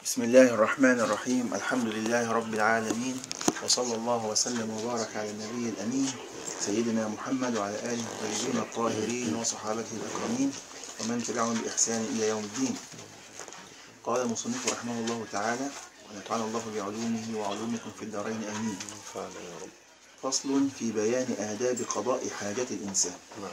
بسم الله الرحمن الرحيم الحمد لله رب العالمين وصلى الله وسلم وبارك على النبي الأمين سيدنا محمد وعلى آله الطيبين الطاهرين وصحابته الأكرمين ومن تبعهم بإحسان إلى يوم الدين قال المصنف رحمه الله تعالى ونفعنا الله بعلومه وعلومكم في الدارين آمين فصل في بيان آداب قضاء حاجة الإنسان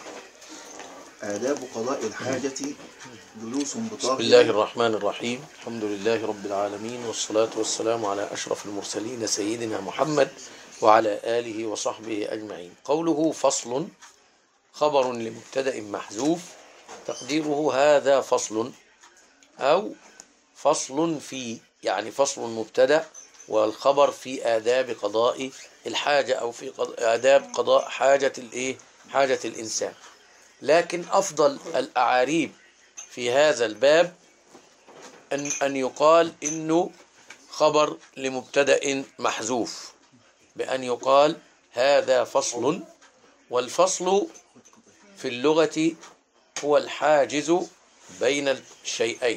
آداب قضاء الحاجة جلوس بطاقة بسم الله الرحمن الرحيم الحمد لله رب العالمين والصلاة والسلام على أشرف المرسلين سيدنا محمد وعلى آله وصحبه أجمعين قوله فصل خبر لمبتدأ محذوف تقديره هذا فصل أو فصل في يعني فصل مبتدأ والخبر في آداب قضاء الحاجة أو في قض- آداب قضاء حاجة الإيه حاجة الإنسان لكن أفضل الأعاريب في هذا الباب أن أن يقال إنه خبر لمبتدأ محذوف بأن يقال هذا فصل والفصل في اللغة هو الحاجز بين الشيئين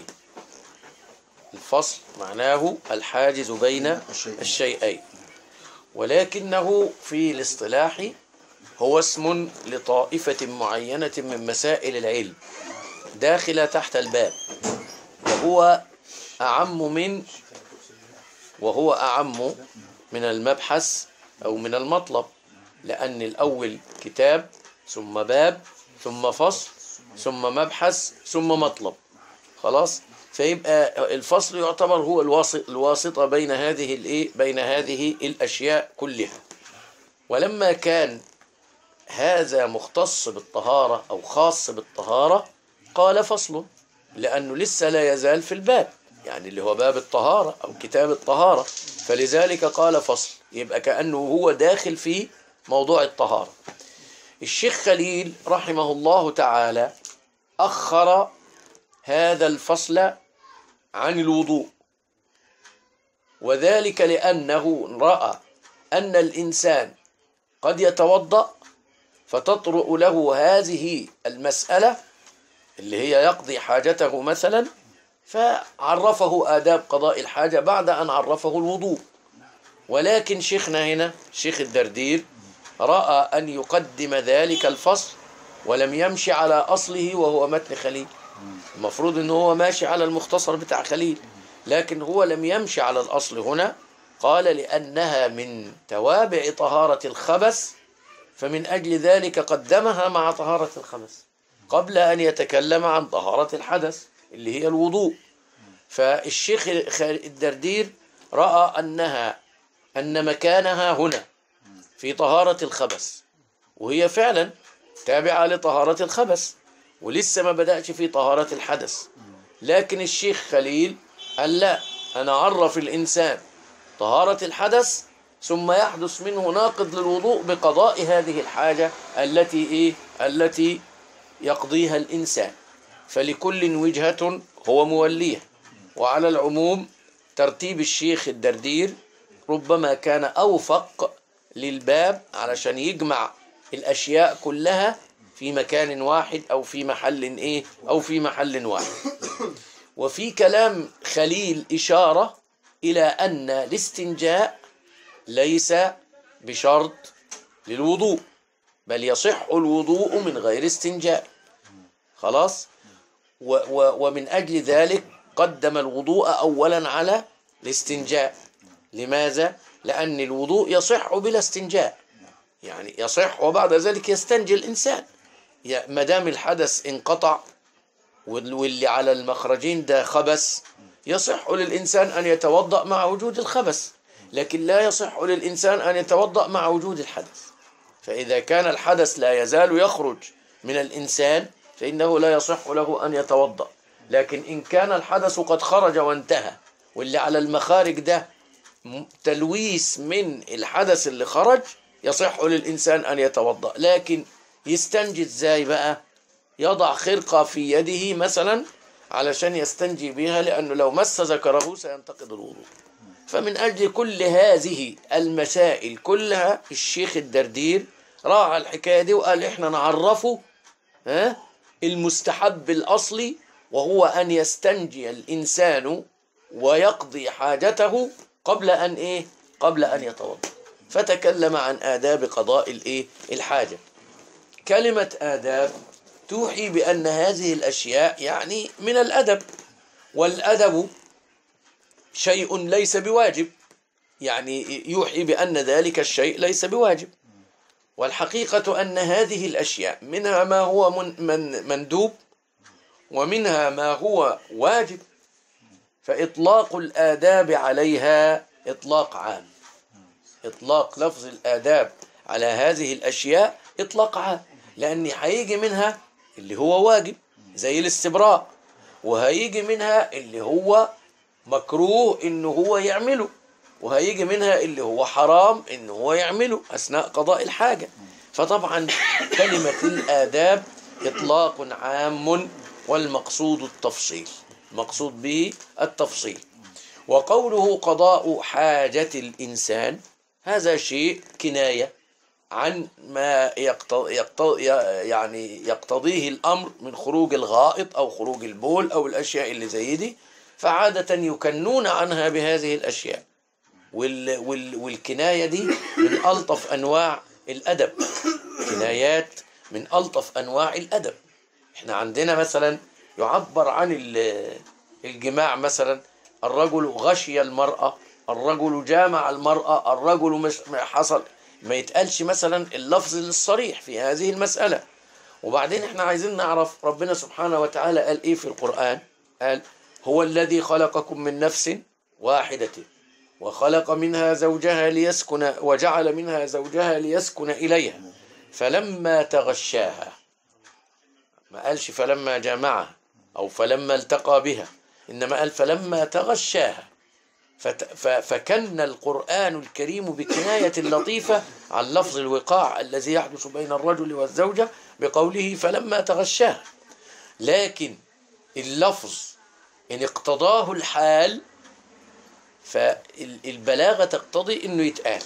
الفصل معناه الحاجز بين الشيئين. الشيئين ولكنه في الاصطلاح هو اسم لطائفة معينة من مسائل العلم داخلة تحت الباب وهو أعم من وهو أعم من المبحث أو من المطلب لأن الأول كتاب ثم باب ثم فصل ثم مبحث ثم مطلب خلاص فيبقى الفصل يعتبر هو الواسط الواسطة بين هذه الايه بين هذه الأشياء كلها ولما كان هذا مختص بالطهارة أو خاص بالطهارة قال فصل لأنه لسه لا يزال في الباب يعني اللي هو باب الطهارة أو كتاب الطهارة فلذلك قال فصل يبقى كأنه هو داخل في موضوع الطهارة الشيخ خليل رحمه الله تعالى أخر هذا الفصل عن الوضوء وذلك لأنه رأى أن الإنسان قد يتوضأ فتطرؤ له هذه المسألة اللي هي يقضي حاجته مثلا فعرفه آداب قضاء الحاجة بعد أن عرفه الوضوء ولكن شيخنا هنا شيخ الدردير رأى أن يقدم ذلك الفصل ولم يمشي على أصله وهو متن خليل المفروض أنه هو ماشي على المختصر بتاع خليل لكن هو لم يمشي على الأصل هنا قال لأنها من توابع طهارة الخبث فمن أجل ذلك قدمها مع طهارة الخبث قبل أن يتكلم عن طهارة الحدث اللي هي الوضوء فالشيخ خ- الدردير رأى أنها أن مكانها هنا في طهارة الخبث وهي فعلا تابعة لطهارة الخبث ولسه ما بدأش في طهارة الحدث لكن الشيخ خليل قال لا أنا أعرف الإنسان طهارة الحدث ثم يحدث منه ناقض للوضوء بقضاء هذه الحاجة التي إيه التي يقضيها الإنسان فلكل وجهة هو موليها وعلى العموم ترتيب الشيخ الدردير ربما كان أوفق للباب علشان يجمع الأشياء كلها في مكان واحد أو في محل إيه أو في محل واحد وفي كلام خليل إشارة إلى أن الاستنجاء ليس بشرط للوضوء بل يصح الوضوء من غير استنجاء خلاص و و ومن أجل ذلك قدم الوضوء أولا على الاستنجاء لماذا؟ لأن الوضوء يصح بلا استنجاء يعني يصح وبعد ذلك يستنجي الإنسان يا- ما دام الحدث انقطع وال- واللي على المخرجين ده خبث يصح للإنسان أن يتوضأ مع وجود الخبث لكن لا يصح للإنسان أن يتوضأ مع وجود الحدث فإذا كان الحدث لا يزال يخرج من الإنسان فإنه لا يصح له أن يتوضأ لكن إن كان الحدث قد خرج وانتهى واللي على المخارج ده م- تلويث من الحدث اللي خرج يصح للإنسان أن يتوضأ لكن يستنجي ازاي بقى يضع خرقة في يده مثلا علشان يستنجي بها لأنه لو مس ذكره سينتقد الوضوء فمن أجل كل هذه المسائل كلها الشيخ الدردير راعى الحكاية دي وقال إحنا نعرفه ها المستحب الأصلي وهو أن يستنجي الإنسان ويقضي حاجته قبل أن إيه قبل أن يتوضأ فتكلم عن آداب قضاء الإيه الحاجة كلمة آداب توحي بأن هذه الأشياء يعني من الأدب والأدب شيء ليس بواجب يعني يوحي بأن ذلك الشيء ليس بواجب والحقيقة أن هذه الأشياء منها ما هو من من مندوب ومنها ما هو واجب فإطلاق الآداب عليها إطلاق عام إطلاق لفظ الآداب على هذه الأشياء إطلاق عام لأن هيجي منها اللي هو واجب زي الاستبراء وهيجي منها اللي هو مكروه إنه هو يعمله وهيجي منها اللي هو حرام إنه هو يعمله أثناء قضاء الحاجة فطبعا كلمة الآداب إطلاق عام والمقصود التفصيل المقصود به التفصيل وقوله قضاء حاجة الإنسان هذا شيء كناية عن ما يقتضي, يقتضي يعني يقتضيه الأمر من خروج الغائط أو خروج البول أو الأشياء اللي زي دي فعادة يكنون عنها بهذه الأشياء وال وال والكناية دي من ألطف أنواع الأدب كنايات من ألطف أنواع الأدب احنا عندنا مثلا يعبر عن ال- الجماع مثلا الرجل غشي المرأة الرجل جامع المرأة الرجل مش ما حصل ما يتقالش مثلا اللفظ الصريح في هذه المسألة وبعدين احنا عايزين نعرف ربنا سبحانه وتعالى قال ايه في القرآن قال هو الذي خلقكم من نفس واحدة وخلق منها زوجها ليسكن وجعل منها زوجها ليسكن إليها فلما تغشاها ما قالش فلما جامعها أو فلما التقى بها إنما قال فلما تغشاها فت- ف- فكن القرآن الكريم بكناية لطيفة عن لفظ الوقاع الذي يحدث بين الرجل والزوجة بقوله فلما تغشاها لكن اللفظ إن اقتضاه الحال فالبلاغة تقتضي إنه يتقال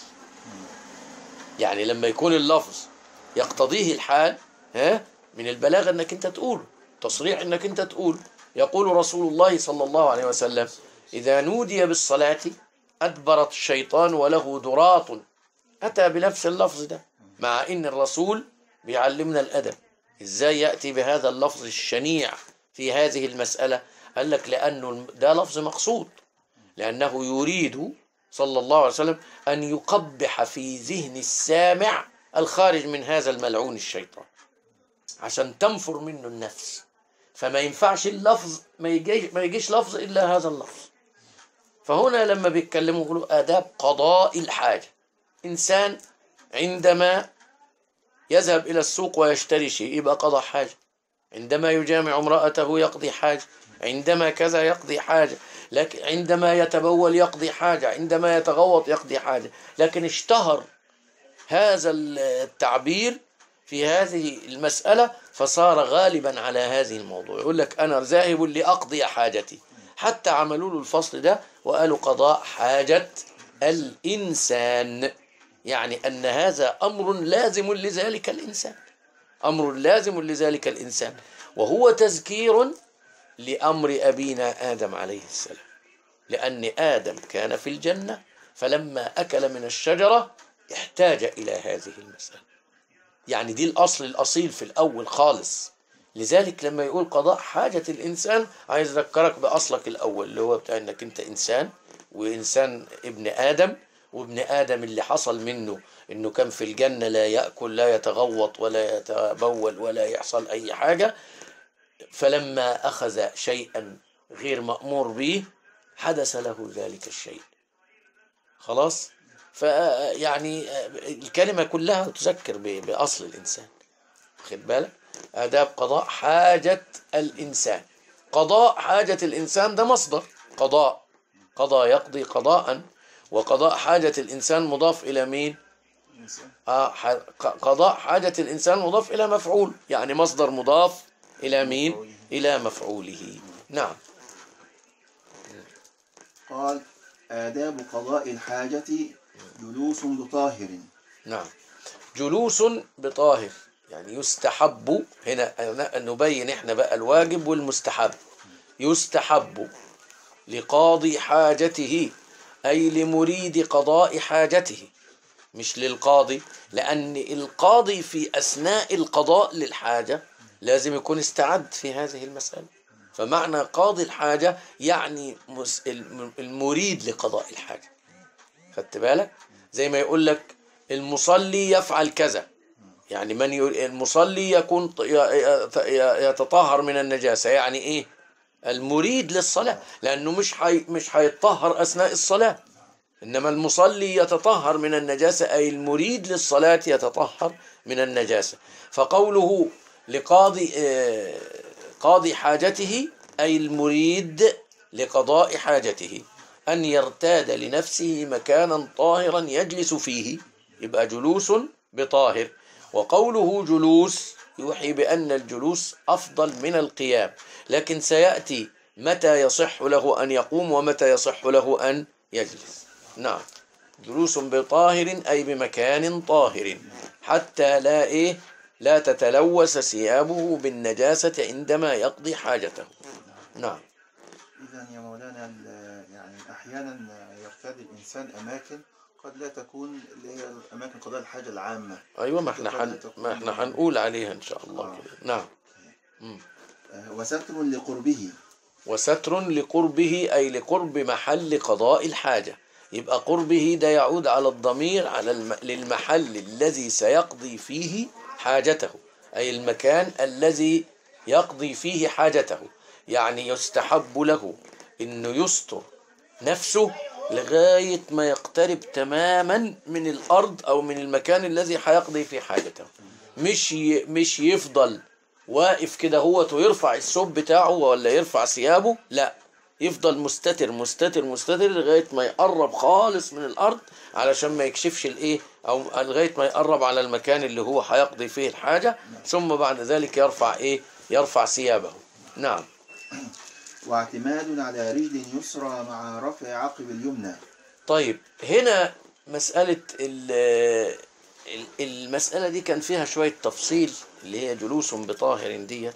يعني لما يكون اللفظ يقتضيه الحال ها من البلاغة انك انت تقول تصريح انك انت تقول يقول رسول الله صلى الله عليه وسلم إذا نودي بالصلاة أدبرت الشيطان وله دراط أتى بنفس اللفظ ده مع إن الرسول بيعلمنا الأدب إزاي يأتي بهذا اللفظ الشنيع في هذه المسألة قال لك لأنه ده لفظ مقصود لأنه يريد صلى الله عليه وسلم أن يقبح في ذهن السامع الخارج من هذا الملعون الشيطان عشان تنفر منه النفس فما ينفعش اللفظ ما يجيش ما يجيش لفظ إلا هذا اللفظ فهنا لما بيتكلموا يقولوا آداب قضاء الحاجة إنسان عندما يذهب إلى السوق ويشتري شيء يبقى قضى حاجة عندما يجامع امرأته يقضي حاجة عندما كذا يقضي حاجة لكن عندما يتبول يقضي حاجة عندما يتغوط يقضي حاجة لكن اشتهر هذا التعبير في هذه المسألة فصار غالبا على هذه الموضوع يقول لك أنا ذاهب لأقضي حاجتي حتى عملوا له الفصل ده وقالوا قضاء حاجة الإنسان يعني أن هذا أمر لازم لذلك الإنسان أمر لازم لذلك الإنسان وهو تذكير لأمر أبينا آدم عليه السلام لأن آدم كان في الجنة فلما أكل من الشجرة احتاج إلى هذه المسألة يعني دي الأصل الأصيل في الأول خالص لذلك لما يقول قضاء حاجة الإنسان عايز أذكرك بأصلك الأول اللي هو بتاع إنك أنت إنسان وإنسان ابن آدم وابن آدم اللي حصل منه إنه كان في الجنة لا يأكل لا يتغوط ولا يتبول ولا يحصل أي حاجة فلما أخذ شيئا غير مأمور به حدث له ذلك الشيء خلاص فيعني الكلمة كلها تذكر ب- بأصل الإنسان خد بالك آداب قضاء حاجة الإنسان قضاء حاجة الإنسان ده مصدر قضاء قضى يقضي قضاء وقضاء حاجة الإنسان مضاف إلى مين آه ح- ق- قضاء حاجة الإنسان مضاف إلى مفعول يعني مصدر مضاف إلى مين إلى مفعوله نعم قال آداب قضاء الحاجة جلوس بطاهر نعم جلوس بطاهر يعني يستحب هنا نبين احنا بقى الواجب والمستحب يستحب لقاضي حاجته أي لمريد قضاء حاجته مش للقاضي لأن القاضي في أثناء القضاء للحاجة لازم يكون استعد في هذه المسألة فمعنى قاضي الحاجة يعني مس- الم- المريد لقضاء الحاجة خدت بالك زي ما يقول لك المصلي يفعل كذا يعني من ير- المصلي يكون ط- ي- ي- يتطهر من النجاسة يعني ايه المريد للصلاة لأنه مش حي مش هيتطهر أثناء الصلاة إنما المصلي يتطهر من النجاسة أي المريد للصلاة يتطهر من النجاسة فقوله لقاضي آه، قاضي حاجته أي المريد لقضاء حاجته أن يرتاد لنفسه مكانا طاهرا يجلس فيه يبقى جلوس بطاهر وقوله جلوس يوحي بأن الجلوس أفضل من القيام لكن سيأتي متى يصح له أن يقوم ومتى يصح له أن يجلس نعم جلوس بطاهر أي بمكان طاهر حتى لا إيه لا تتلوث ثيابه بالنجاسة عندما يقضي حاجته نعم إذا يا مولانا ال- يعني أحيانا يرتاد الإنسان أماكن قد لا تكون اللي هي أماكن قضاء الحاجة العامة أيوة ما احنا حن... ما احنا حنقول عليها إن شاء الله كده نعم آه، وستر لقربه وستر لقربه أي لقرب محل قضاء الحاجة يبقى قربه ده يعود على الضمير على الم... للمحل الذي سيقضي فيه حاجته أي المكان الذي يقضي فيه حاجته يعني يستحب له إنه يستر نفسه لغاية ما يقترب تماما من الأرض أو من المكان الذي هيقضي فيه حاجته مش ي... مش يفضل واقف كده هو ويرفع الثوب بتاعه ولا يرفع ثيابه لا يفضل مستتر مستتر مستتر لغايه ما يقرب خالص من الارض علشان ما يكشفش الايه او لغايه ما يقرب على المكان اللي هو هيقضي فيه الحاجه ثم بعد ذلك يرفع ايه يرفع ثيابه نعم واعتماد على رجل يسرى مع رفع عقب اليمنى طيب هنا مسألة ال- ال- المسألة دي كان فيها شوية تفصيل اللي هي جلوس بطاهر ديت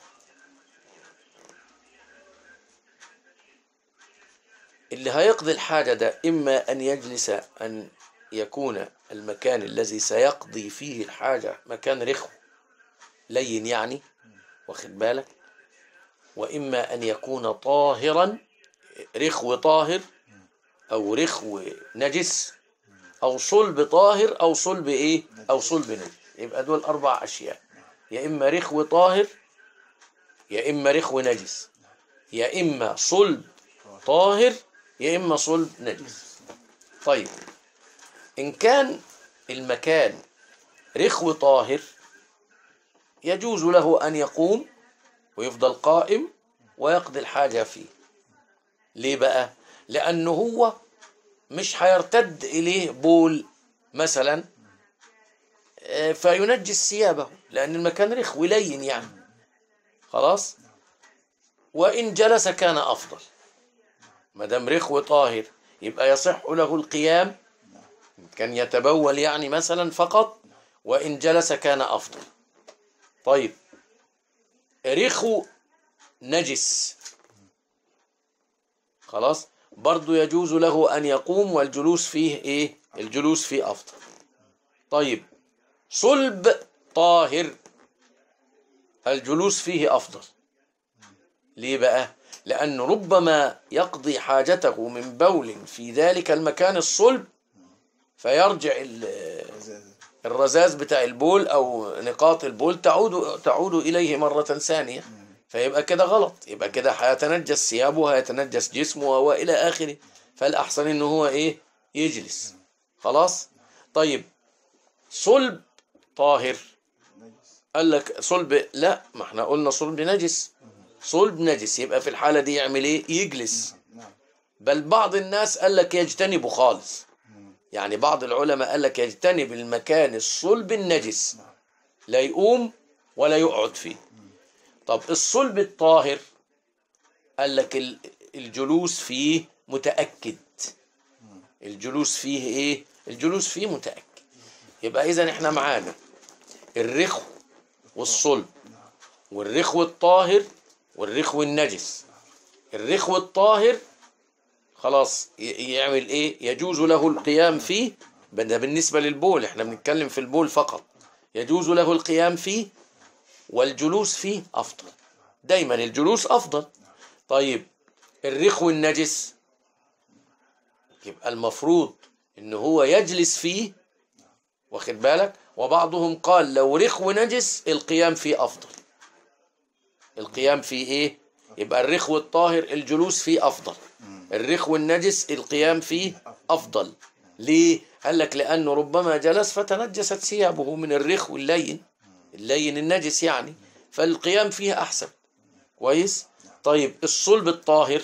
اللي هيقضي الحاجة ده إما أن يجلس أن يكون المكان الذي سيقضي فيه الحاجة مكان رخو لين يعني واخد بالك وإما أن يكون طاهرا رخو طاهر أو رخو نجس أو صلب طاهر أو صلب إيه أو صلب نجس يبقى دول أربع أشياء يا إما رخو طاهر يا إما رخو نجس يا إما صلب طاهر يا إما صلب نجس طيب إن كان المكان رخو طاهر يجوز له أن يقوم ويفضل قائم ويقضي الحاجة فيه ليه بقى لأنه هو مش هيرتد إليه بول مثلا آه، فينجس ثيابه لأن المكان رخو لين يعني خلاص وإن جلس كان أفضل ما دام رخو طاهر يبقى يصح له القيام كان يتبول يعني مثلا فقط وإن جلس كان أفضل طيب رخو نجس خلاص برضو يجوز له أن يقوم والجلوس فيه إيه الجلوس فيه أفضل طيب صلب طاهر الجلوس فيه أفضل ليه بقى لأنه ربما يقضي حاجته من بول في ذلك المكان الصلب فيرجع ال- الرذاذ بتاع البول او نقاط البول تعود تعود اليه مره ثانيه فيبقى كده غلط يبقى كده هيتنجس ثيابه هيتنجس جسمه والى اخره فالاحسن ان هو ايه يجلس خلاص طيب صلب طاهر قال لك صلب لا ما احنا قلنا صلب نجس صلب نجس يبقى في الحاله دي يعمل ايه يجلس نعم بل بعض الناس قال لك يجتنبه خالص يعني بعض العلماء قال لك يجتنب المكان الصلب النجس لا يقوم ولا يقعد فيه طب الصلب الطاهر قال لك ال- الجلوس فيه متأكد الجلوس فيه ايه الجلوس فيه متأكد يبقى اذا احنا معانا الرخو والصلب والرخو الطاهر والرخو النجس الرخو الطاهر خلاص ي- يعمل ايه يجوز له القيام فيه ده بالنسبة للبول احنا بنتكلم في البول فقط يجوز له القيام فيه والجلوس فيه أفضل دايما الجلوس أفضل طيب الرخو النجس يبقى المفروض ان هو يجلس فيه واخد بالك وبعضهم قال لو رخو نجس القيام فيه أفضل القيام فيه ايه يبقى الرخو الطاهر الجلوس فيه أفضل الرخو النجس القيام فيه أفضل ليه؟ قال لك لأنه ربما جلس فتنجست ثيابه من الرخو اللين اللين النجس يعني فالقيام فيه أحسن كويس؟ طيب الصلب الطاهر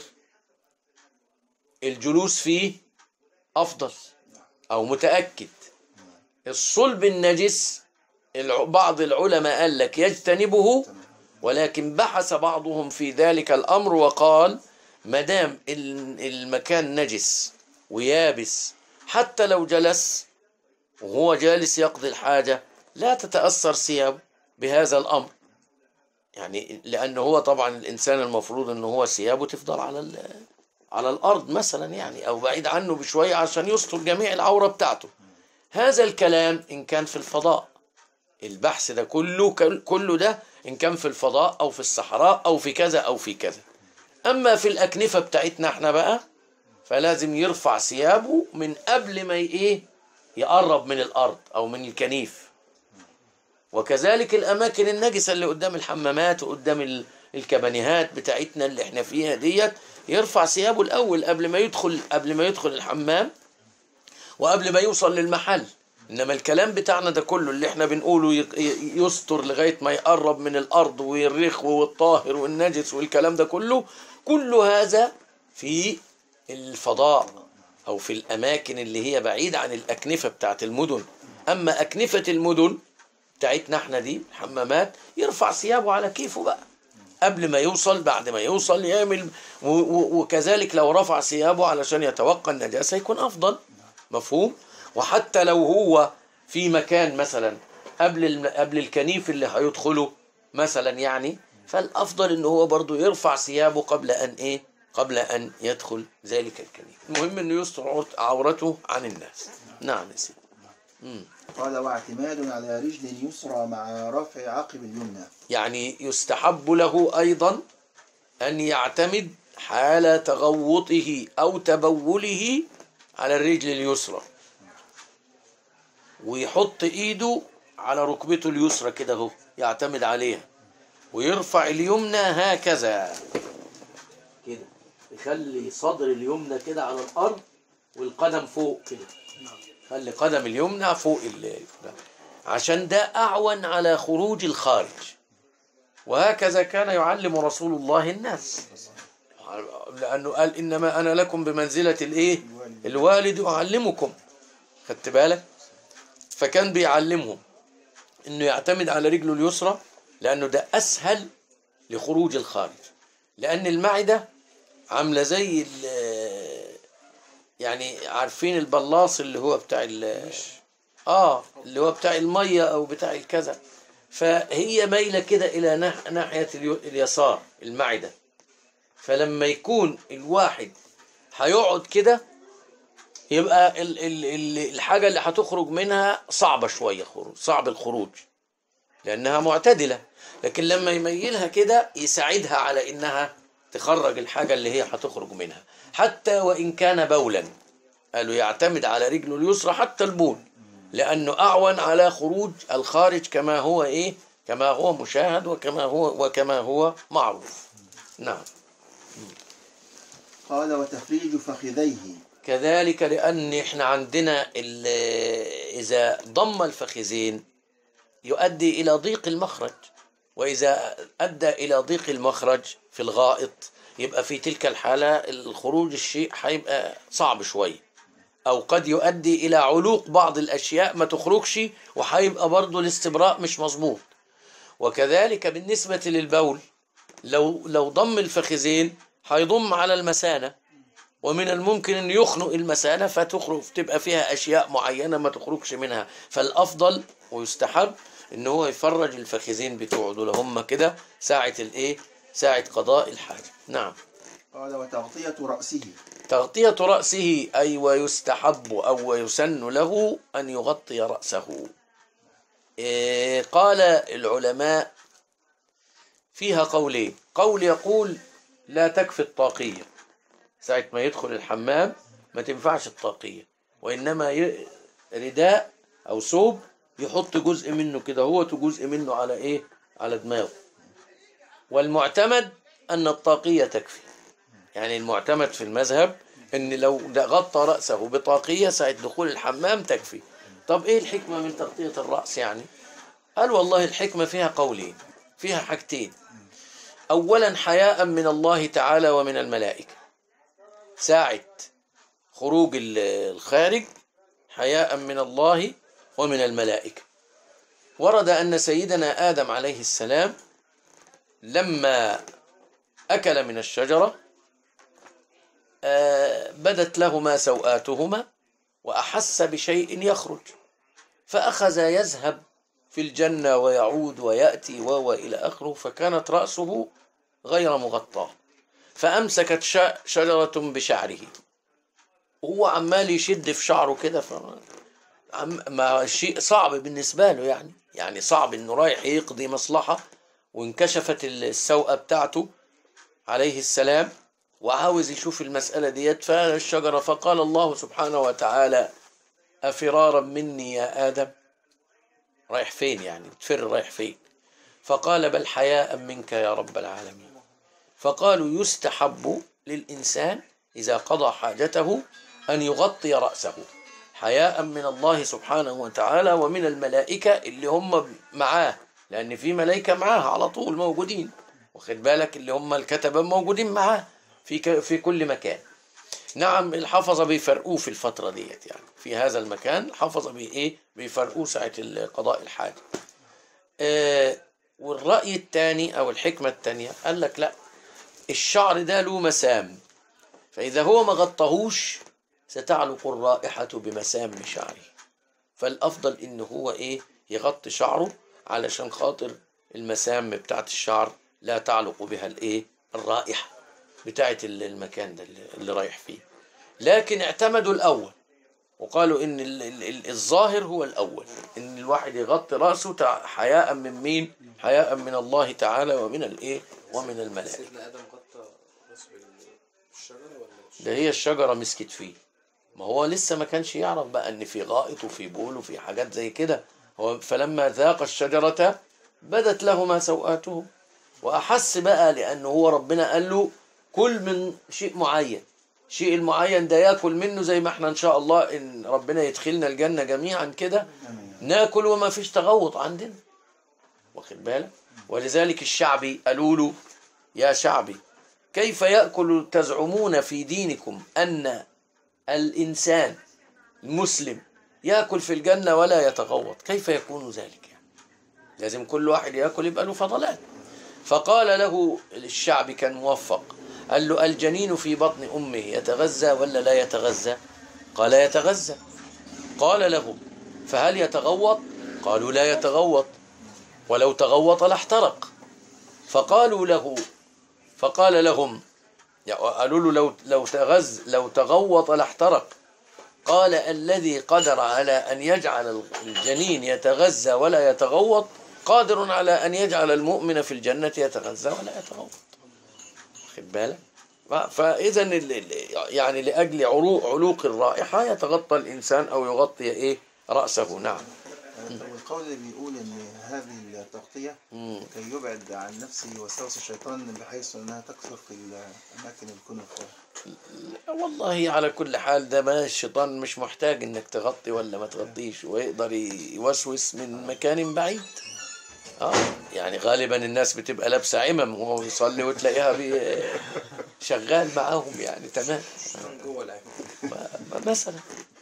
الجلوس فيه أفضل أو متأكد الصلب النجس الع- بعض العلماء قال لك يجتنبه ولكن بحث بعضهم في ذلك الأمر وقال ما دام ال- المكان نجس ويابس حتى لو جلس وهو جالس يقضي الحاجة لا تتأثر ثيابه بهذا الأمر يعني لأنه هو طبعا الإنسان المفروض أنه هو ثيابه تفضل على ال- على الأرض مثلا يعني أو بعيد عنه بشوية عشان يستر جميع العورة بتاعته هذا الكلام إن كان في الفضاء البحث ده كله كله ده إن كان في الفضاء أو في الصحراء أو في كذا أو في كذا أما في الأكنفة بتاعتنا احنا بقى فلازم يرفع ثيابه من قبل ما ي- إيه يقرب من الأرض أو من الكنيف وكذلك الأماكن النجسة اللي قدام الحمامات وقدام ال- الكبانيهات بتاعتنا اللي احنا فيها ديت يرفع ثيابه الأول قبل ما يدخل قبل ما يدخل الحمام وقبل ما يوصل للمحل انما الكلام بتاعنا ده كله اللي احنا بنقوله ي- ي- يستر لغايه ما يقرب من الارض والرخو والطاهر والنجس والكلام ده كله كل هذا في الفضاء او في الاماكن اللي هي بعيده عن الاكنفه بتاعت المدن اما اكنفه المدن بتاعتنا احنا دي الحمامات يرفع ثيابه على كيفه بقى قبل ما يوصل بعد ما يوصل يعمل و- و- وكذلك لو رفع ثيابه علشان يتوقع النجاسة يكون أفضل مفهوم وحتى لو هو في مكان مثلا قبل الم- قبل الكنيف اللي هيدخله مثلا يعني فالأفضل إن هو برضو يرفع ثيابه قبل أن إيه قبل أن يدخل ذلك الكنيف المهم إنه يستر عورت- عورته عن الناس نعم يا سيدي مم. قال واعتماد على رجل يسرى مع رفع عقب اليمنى يعني يستحب له أيضا أن يعتمد حال تغوطه أو تبوله على الرجل اليسرى ويحط إيده على ركبته اليسرى كده اهو يعتمد عليها ويرفع اليمنى هكذا كده يخلي صدر اليمنى كده على الأرض والقدم فوق كده خلي قدم اليمنى فوق ال عشان ده أعون على خروج الخارج وهكذا كان يعلم رسول الله الناس لأنه قال إنما أنا لكم بمنزلة الإيه الوالد أعلمكم خدت بالك فكان بيعلمهم إنه يعتمد على رجله اليسرى لأنه ده أسهل لخروج الخارج لأن المعدة عاملة زي ال- يعني عارفين البلاص اللي هو بتاع ال اه اللي هو بتاع المية او بتاع الكذا فهي مايلة كده الى ناح- ناحية اليو- اليسار المعدة فلما يكون الواحد هيقعد كده يبقى ال ال ال الحاجة اللي هتخرج منها صعبة شوية خروج صعب الخروج لأنها معتدلة لكن لما يميلها كده يساعدها على إنها تخرج الحاجة اللي هي هتخرج منها حتى وإن كان بولا قالوا يعتمد على رجله اليسرى حتى البول لأنه أعون على خروج الخارج كما هو إيه كما هو مشاهد وكما هو وكما هو معروف نعم قال وتفريج فخذيه كذلك لأن إحنا عندنا ال- إذا ضم الفخذين يؤدي إلى ضيق المخرج وإذا أدى إلى ضيق المخرج في الغائط يبقى في تلك الحالة الخروج الشيء هيبقى صعب شوية أو قد يؤدي إلى علوق بعض الأشياء ما تخرجش وهيبقى برضه الاستبراء مش مظبوط وكذلك بالنسبة للبول لو لو ضم الفخذين هيضم على المثانة ومن الممكن أن يخنق المثانة فتخرج تبقى فيها أشياء معينة ما تخرجش منها فالأفضل ويستحب ان هو يفرج الفخذين بتوعه دول هم كده ساعة الايه ساعة قضاء الحاجة نعم قال وتغطية رأسه تغطية رأسه أي ويستحب أو ويسن له أن يغطي رأسه إيه، قال العلماء فيها قولين قول يقول لا تكفي الطاقية ساعة ما يدخل الحمام ما تنفعش الطاقية وإنما ي- رداء أو ثوب يحط جزء منه كده هو جزء منه على إيه على دماغه والمعتمد أن الطاقية تكفي يعني المعتمد في المذهب ان لو ده غطى رأسه بطاقية ساعة دخول الحمام تكفي طب ايه الحكمة من تغطية الرأس يعني قال والله الحكمة فيها قولين فيها حاجتين اولا حياء من الله تعالى ومن الملائكة ساعة خروج ال- الخارج حياء من الله ومن الملائكة ورد أن سيدنا آدم عليه السلام لما أكل من الشجرة آه، بدت لهما سوآتهما وأحس بشيء يخرج فأخذ يذهب في الجنة ويعود ويأتي و إلى آخره فكانت رأسه غير مغطاة فأمسكت ش- شجرة بشعره وهو عمال يشد في شعره كده ف عم- ما شيء صعب بالنسبة له يعني يعني صعب انه رايح يقضي مصلحة وانكشفت السوءة بتاعته عليه السلام وعاوز يشوف المسألة ديت فالشجرة فقال الله سبحانه وتعالى أفرارا مني يا آدم رايح فين يعني بتفر رايح فين فقال بل حياء منك يا رب العالمين فقالوا يستحب للإنسان إذا قضى حاجته أن يغطي رأسه حياء من الله سبحانه وتعالى ومن الملائكة اللي هم معاه لأن في ملائكة معاه على طول موجودين واخد بالك اللي هم الكتبة موجودين معاه في ك- في كل مكان نعم الحفظة بيفرقوه في الفترة ديت يعني في هذا المكان الحفظة بي ايه بيفرقوه ساعة ال- قضاء الحاجة آه والرأي الثاني أو الحكمة الثانية قال لك لا الشعر ده له مسام فإذا هو ما غطاهوش ستعلق الرائحة بمسام شعره فالأفضل إن هو إيه يغطي شعره علشان خاطر المسام بتاعت الشعر لا تعلق بها الإيه الرائحة بتاعت ال- المكان ده اللي- اللي رايح فيه لكن اعتمدوا الأول وقالوا إن ال- ال- ال- الظاهر هو الأول إن الواحد يغطي رأسه تع- حياء من مين حياء من الله تعالى ومن الإيه ومن الملائكة سيدنا ادم غطى راسه بالشجره ولا ده هي الشجرة مسكت فيه ما هو لسه ما كانش يعرف بقى ان في غائط وفي بول وفي حاجات زي كده هو فلما ذاق الشجرة بدت لهما سوآتهم وأحس بقى لأنه هو ربنا قال له كل من شيء معين الشيء المعين ده ياكل منه زي ما احنا ان شاء الله ان ربنا يدخلنا الجنة جميعا كده آمين. ناكل وما فيش تغوط عندنا واخد بالك ولذلك الشعبي قالوا له يا شعبي كيف يأكل تزعمون في دينكم أن الإنسان المسلم يأكل في الجنة ولا يتغوط كيف يكون ذلك يعني لازم كل واحد يأكل يبقى له فضلات فقال له الشعب كان موفق قال له الجنين في بطن أمه يتغذى ولا لا يتغذى قال يتغذى قال لهم فهل يتغوط قالوا لا يتغوط ولو تغوط لاحترق فقالوا له فقال لهم يعني قالوا له لو لو تغز لو تغوط لاحترق قال الذي قدر على ان يجعل الجنين يتغذى ولا يتغوط قادر على ان يجعل المؤمن في الجنه يتغذى ولا يتغوط خد بالك ف- فاذا ال- ال- يعني لاجل علو- علوق الرائحه يتغطى الانسان او يغطي ايه راسه نعم والقول اللي بيقول ان هذه التغطية مم. كي يبعد عن نفسه وسوس الشيطان بحيث انها تكثر في الاماكن اللي يكون فيها والله على كل حال ده ما الشيطان مش محتاج انك تغطي ولا ما تغطيش ويقدر يوسوس من مكان بعيد اه يعني غالبا الناس بتبقى لابسه عمم وهو بيصلي وتلاقيها بي شغال معاهم يعني تمام من جوه العين ما- مثلا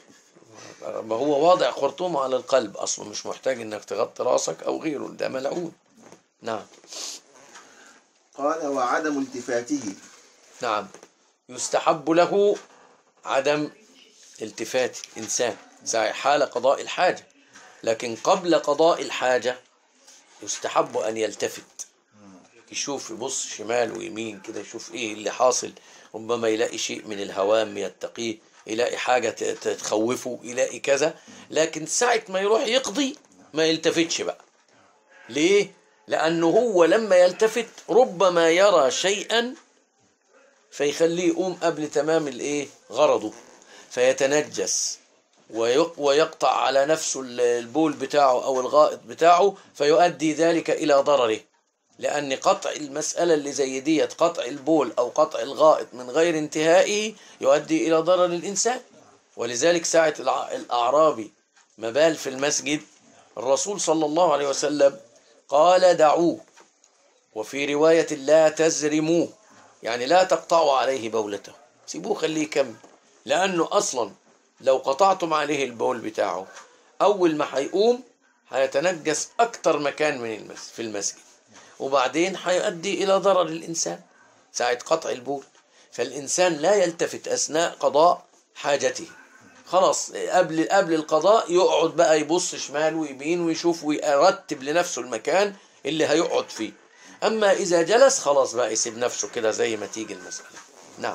ما هو واضع خرطومه على القلب اصلا مش محتاج انك تغطي راسك او غيره ده ملعون نعم قال وعدم التفاته نعم يستحب له عدم التفات الإنسان زي حال قضاء الحاجة لكن قبل قضاء الحاجة يستحب أن يلتفت يشوف يبص شمال ويمين كده يشوف إيه اللي حاصل ربما يلاقي شيء من الهوام يتقيه يلاقي حاجة ت- ت- تخوفه يلاقي كذا لكن ساعة ما يروح يقضي ما يلتفتش بقى ليه؟ لأنه هو لما يلتفت ربما يرى شيئا فيخليه يقوم قبل تمام الايه غرضه فيتنجس ويق- ويقطع على نفسه ال- البول بتاعه او الغائط بتاعه فيؤدي ذلك الى ضرره لان قطع المساله اللي زي ديت قطع البول او قطع الغائط من غير انتهائه يؤدي الى ضرر الانسان ولذلك ساعه الع- الاعرابي ما بال في المسجد الرسول صلى الله عليه وسلم قال دعوه وفي رواية لا تزرموه يعني لا تقطعوا عليه بولته سيبوه خليه يكمل لأنه أصلا لو قطعتم عليه البول بتاعه أول ما هيقوم هيتنجس أكتر مكان من المس في المسجد وبعدين هيؤدي إلى ضرر الإنسان ساعة قطع البول فالإنسان لا يلتفت أثناء قضاء حاجته خلاص قبل قبل القضاء يقعد بقى يبص شمال ويمين ويشوف ويرتب لنفسه المكان اللي هيقعد فيه اما اذا جلس خلاص بقى يسيب نفسه كده زي ما تيجي المساله نعم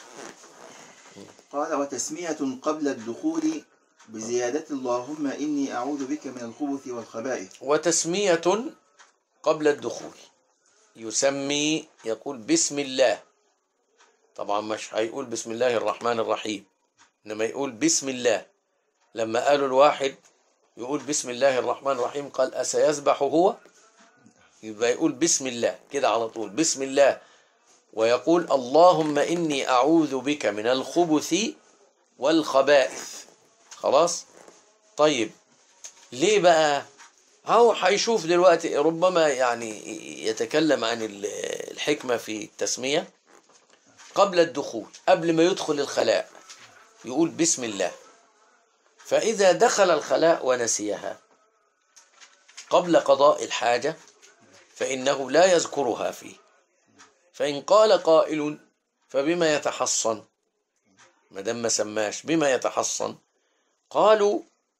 قال وتسمية قبل الدخول بزيادة اللهم إني أعوذ بك من الخبث والخبائث وتسميه قبل الدخول يسمي يقول بسم الله طبعا مش هيقول بسم الله الرحمن الرحيم انما يقول بسم الله لما قالوا الواحد يقول بسم الله الرحمن الرحيم قال أسيذبح هو يبقى يقول بسم الله كده على طول بسم الله ويقول اللهم إني أعوذ بك من الخبث والخبائث خلاص طيب ليه بقى هو هيشوف دلوقتي ربما يعني يتكلم عن ال- الحكمة في التسمية قبل الدخول قبل ما يدخل الخلاء يقول بسم الله فإذا دخل الخلاء ونسيها قبل قضاء الحاجة فإنه لا يذكرها فيه فإن قال قائل فبما يتحصن ما دام ما سماش بما يتحصن قالوا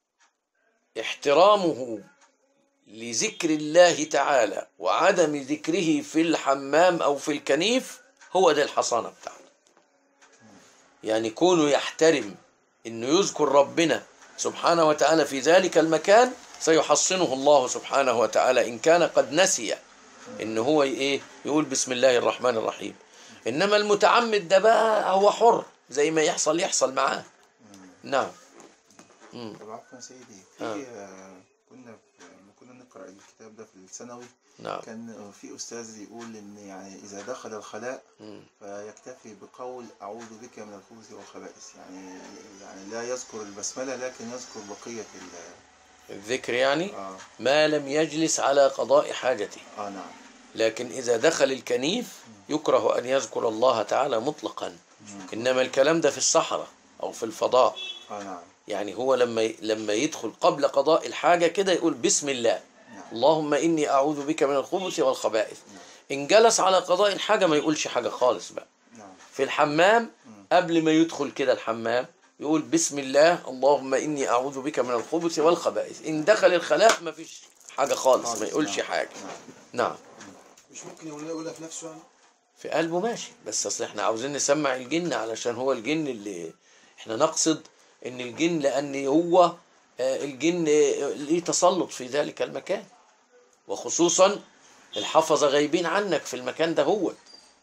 احترامه لذكر الله تعالى وعدم ذكره في الحمام أو في الكنيف هو ده الحصانة بتاعته يعني كونه يحترم انه يذكر ربنا سبحانه وتعالى في ذلك المكان سيحصنه الله سبحانه وتعالى ان كان قد نسي ان هو ايه يقول بسم الله الرحمن الرحيم انما المتعمد ده بقى هو حر زي ما يحصل يحصل معاه نعم مم. طب عفوا سيدي في آه. آه، كنا في- لما كنا نقرأ الكتاب ده في الثانوي نعم كان في أستاذ يقول إن يعني إذا دخل الخلاء مم. فيكتفي بقول أعوذ بك من الخبث والخبائث يعني يعني لا يذكر البسملة لكن يذكر بقية ال الذكر يعني آه ما لم يجلس على قضاء حاجته آه نعم لكن إذا دخل الكنيف يكره أن يذكر الله تعالى مطلقا إنما الكلام ده في الصحراء أو في الفضاء آه نعم يعني هو لما لما يدخل قبل قضاء الحاجة كده يقول بسم الله نعم اللهم إني أعوذ بك من الخبث والخبائث إن جلس على قضاء الحاجة ما يقولش حاجة خالص بقى نعم في الحمام قبل ما يدخل كده الحمام يقول بسم الله اللهم إني أعوذ بك من الخبث والخبائث إن دخل الخلاء ما فيش حاجة خالص ما يقولش نعم. حاجة نعم مش ممكن يقول يقولها في نفسه يعني في قلبه ماشي بس اصل احنا عاوزين نسمع الجن علشان هو الجن اللي احنا نقصد ان الجن لان هو آه، الجن آه، ليه تسلط في ذلك المكان وخصوصا الحفظة غايبين عنك في المكان ده هو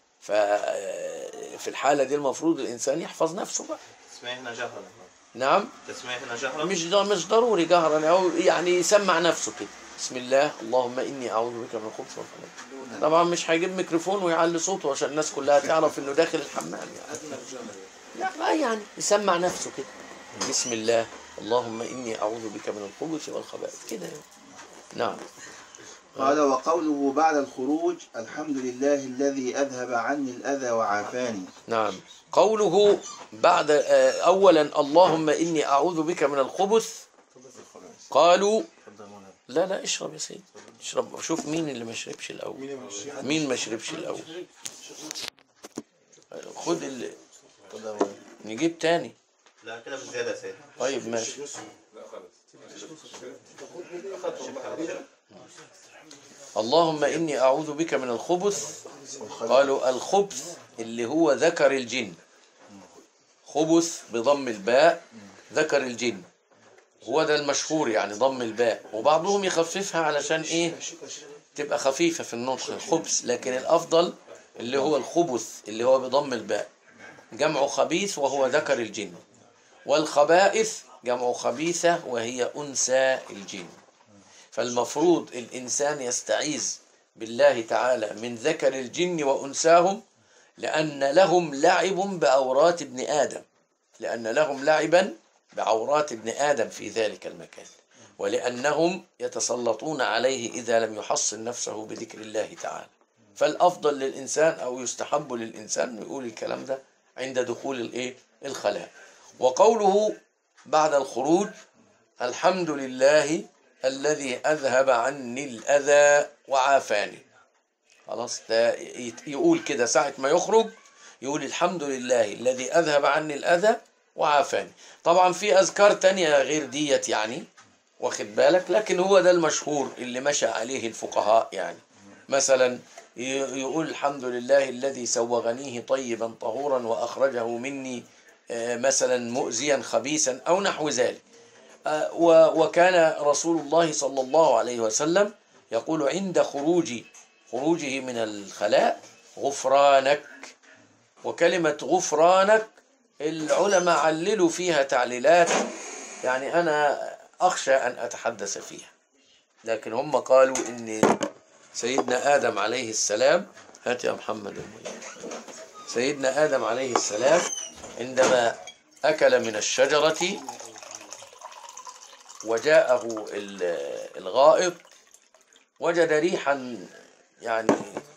ففي الحالة دي المفروض الإنسان يحفظ نفسه بقى تسمعي هنا جهرا نعم تسمعي هنا جهرا مش ض- مش ضروري جهرا أو يعني يسمع نفسه كده بسم الله اللهم إني أعوذ بك من الخبث والخبث طبعا مش هيجيب ميكروفون ويعلي صوته عشان الناس كلها تعرف إنه داخل الحمام يعني ادنى الجهل لا ما يعني يسمع نفسه كده بسم الله اللهم إني أعوذ بك من الخبث والخبائث كده يعني. نعم قال وقوله بعد الخروج الحمد لله الذي أذهب عني الأذى وعافاني نعم قوله بعد آه، أولا اللهم إني أعوذ بك من الخبث قالوا تفضل مولانا. لا لا اشرب يا سيدي اشرب شوف مين اللي ما شربش الأول مين ما شربش الأول خد اللي تفضل مولانا. نجيب تاني لا كده بزيادة يا سيدي طيب ماشي اللهم إني أعوذ بك من الخبث والخبث قالوا الخبث اللي هو ذكر الجن خبث بضم الباء ذكر الجن هو ده المشهور يعني ضم الباء وبعضهم يخففها علشان ايه تبقى خفيفة في النطق خبث لكن الأفضل اللي هو الخبث اللي هو بضم الباء جمع خبيث وهو ذكر الجن والخبائث جمع خبيثة وهي أنثى الجن فالمفروض الإنسان يستعيذ بالله تعالى من ذكر الجن وأنثاهم لأن لهم لعب بعورات ابن آدم لأن لهم لعبا بعورات ابن آدم في ذلك المكان ولأنهم يتسلطون عليه إذا لم يحصن نفسه بذكر الله تعالى فالأفضل للإنسان أو يستحب للإنسان أن يقول الكلام ده عند دخول الإيه الخلاء وقوله بعد الخروج الحمد لله الذي أذهب عني الأذى وعافاني خلاص ده يت- يقول كده ساعة ما يخرج يقول الحمد لله الذي أذهب عني الأذى وعافاني طبعا في أذكار تانية غير ديت يعني واخد بالك لكن هو ده المشهور اللي مشى عليه الفقهاء يعني مثلا ي- يقول الحمد لله الذي سوغنيه طيبا طهورا وأخرجه مني آه، مثلا مؤذيا خبيثا أو نحو ذلك آه، و- وكان رسول الله صلى الله عليه وسلم يقول عند خروج خروجه من الخلاء غفرانك وكلمة غفرانك العلماء عللوا فيها تعليلات يعني أنا أخشى أن أتحدث فيها لكن هم قالوا إن سيدنا آدم عليه السلام هات يا محمد المية. سيدنا آدم عليه السلام عندما أكل من الشجرة وجاءه ال- الغائط وجد ريحا يعني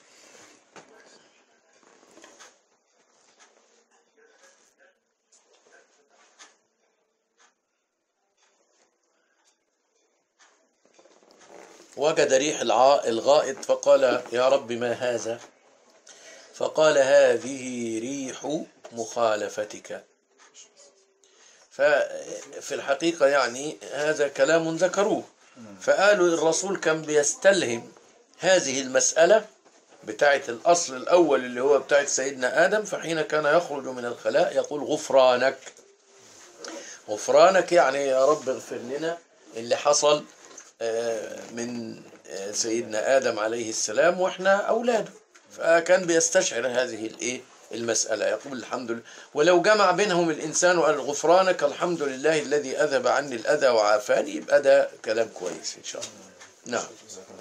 وجد ريح الع- الغائط فقال يا رب ما هذا فقال هذه ريح مخالفتك ففي الحقيقة يعني هذا كلام ذكروه فقالوا الرسول كان بيستلهم هذه المسألة بتاعت الأصل الأول اللي هو بتاعت سيدنا آدم فحين كان يخرج من الخلاء يقول غفرانك غفرانك يعني يا رب اغفر لنا اللي حصل آه، من آه، سيدنا آدم عليه السلام وإحنا أولاده فكان بيستشعر هذه الإيه المسألة يقول الحمد لله ولو جمع بينهم الإنسان وقال غفرانك الحمد لله الذي أذهب عني الأذى وعافاني يبقى ده كلام كويس إن شاء الله نعم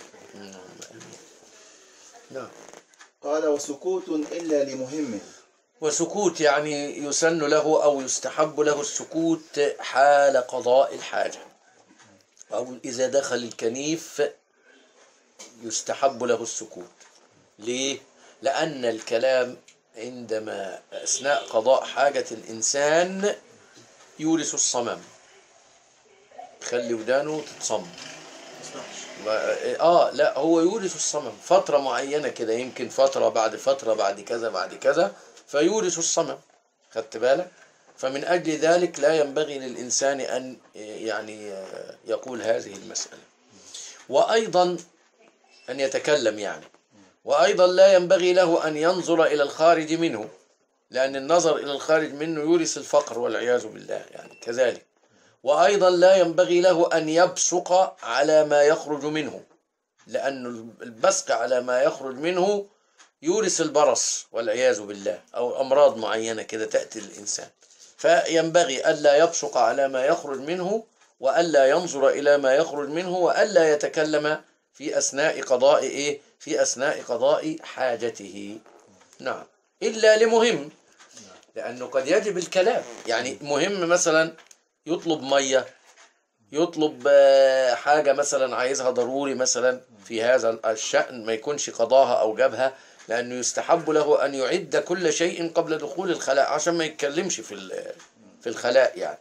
نعم قال وسكوت إلا لمهم وسكوت يعني يسن له أو يستحب له السكوت حال قضاء الحاجة أو إذا دخل الكنيف يستحب له السكوت ليه؟ لأن الكلام عندما أثناء قضاء حاجة الإنسان يورث الصمم خلي ودانه تتصم ما- اه لا هو يورث الصمم فترة معينة كده يمكن فترة بعد فترة بعد كذا بعد كذا فيورث الصمم خدت بالك فمن أجل ذلك لا ينبغي للإنسان أن يعني يقول هذه المسألة وأيضا أن يتكلم يعني وأيضا لا ينبغي له أن ينظر إلى الخارج منه لأن النظر إلى الخارج منه يورث الفقر والعياذ بالله يعني كذلك وأيضا لا ينبغي له أن يبصق على ما يخرج منه لأن البصق على ما يخرج منه يورث البرص والعياذ بالله أو أمراض معينة كده تأتي للإنسان فينبغي ألا يبصق على ما يخرج منه وألا ينظر إلى ما يخرج منه وألا يتكلم في أثناء قضاء إيه في أثناء قضاء حاجته نعم إلا لمهم لأنه قد يجب الكلام يعني مهم مثلا يطلب مية يطلب آه، حاجة مثلا عايزها ضروري مثلا في هذا الشأن ما يكونش قضاها أو جابها لأنه يستحب له أن يعد كل شيء قبل دخول الخلاء عشان ما يتكلمش في ال- في الخلاء يعني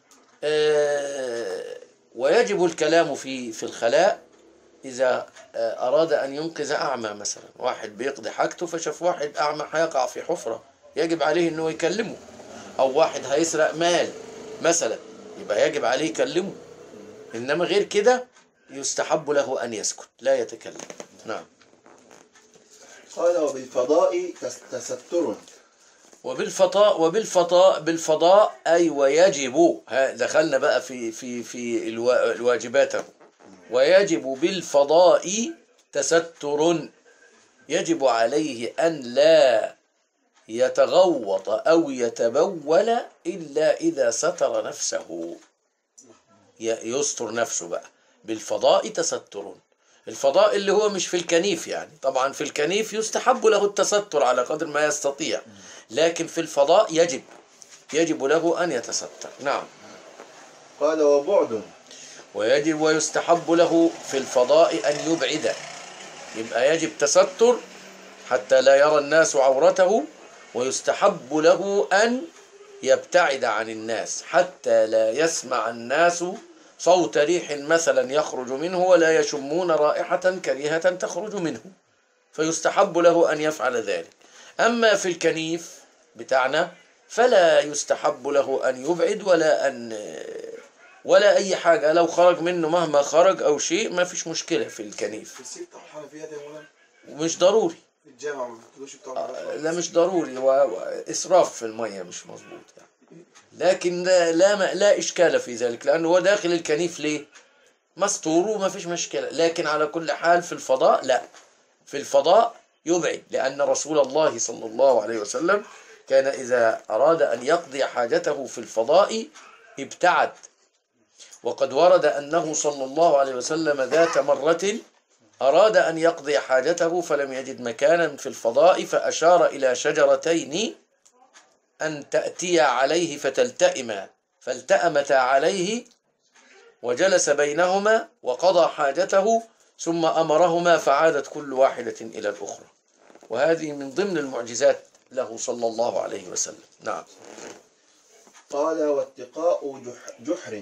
آه، ويجب الكلام في في الخلاء إذا آه، أراد أن ينقذ أعمى مثلا واحد بيقضي حاجته فشاف واحد أعمى هيقع في حفرة يجب عليه أنه يكلمه أو واحد هيسرق مال مثلا يبقى يجب عليه يكلمه إنما غير كده يستحب له أن يسكت لا يتكلم نعم قال وبالفضاء تس- تستر وبالفضاء وبالفضاء بالفضاء أي ويجب ها دخلنا بقى في في في الوا- الواجبات أهو. ويجب بالفضاء تستر يجب عليه أن لا يتغوط أو يتبول إلا إذا ستر نفسه ي- يستر نفسه بقى بالفضاء تستر الفضاء اللي هو مش في الكنيف يعني طبعا في الكنيف يستحب له التستر على قدر ما يستطيع لكن في الفضاء يجب يجب له أن يتستر نعم قال وبعد ويجب ويستحب له في الفضاء أن يبعد يبقى يجب تستر حتى لا يرى الناس عورته ويستحب له أن يبتعد عن الناس حتى لا يسمع الناس صوت ريح مثلا يخرج منه ولا يشمون رائحة كريهة تخرج منه فيستحب له أن يفعل ذلك أما في الكنيف بتاعنا فلا يستحب له أن يبعد ولا أن ولا أي حاجة لو خرج منه مهما خرج أو شيء ما فيش مشكلة في الكنيف في السيب بتاع الحنفية ده يا مولانا ومش ضروري في الجامع ما بتقولوش بتاع لا مش ضروري وإسراف في المية مش مظبوط يعني لكن لا لا, ما لا إشكال في ذلك لأنه هو داخل الكنيف ليه مستور وما فيش مشكلة لكن على كل حال في الفضاء لا في الفضاء يبعد لأن رسول الله صلى الله عليه وسلم كان إذا أراد أن يقضي حاجته في الفضاء ابتعد وقد ورد أنه صلى الله عليه وسلم ذات مرة أراد أن يقضي حاجته فلم يجد مكانا في الفضاء فأشار إلى شجرتين أن تأتي عليه فتلتئما فالتأمتا عليه وجلس بينهما وقضى حاجته ثم أمرهما فعادت كل واحدة إلى الأخرى وهذه من ضمن المعجزات له صلى الله عليه وسلم نعم قال واتقاء جح- جحر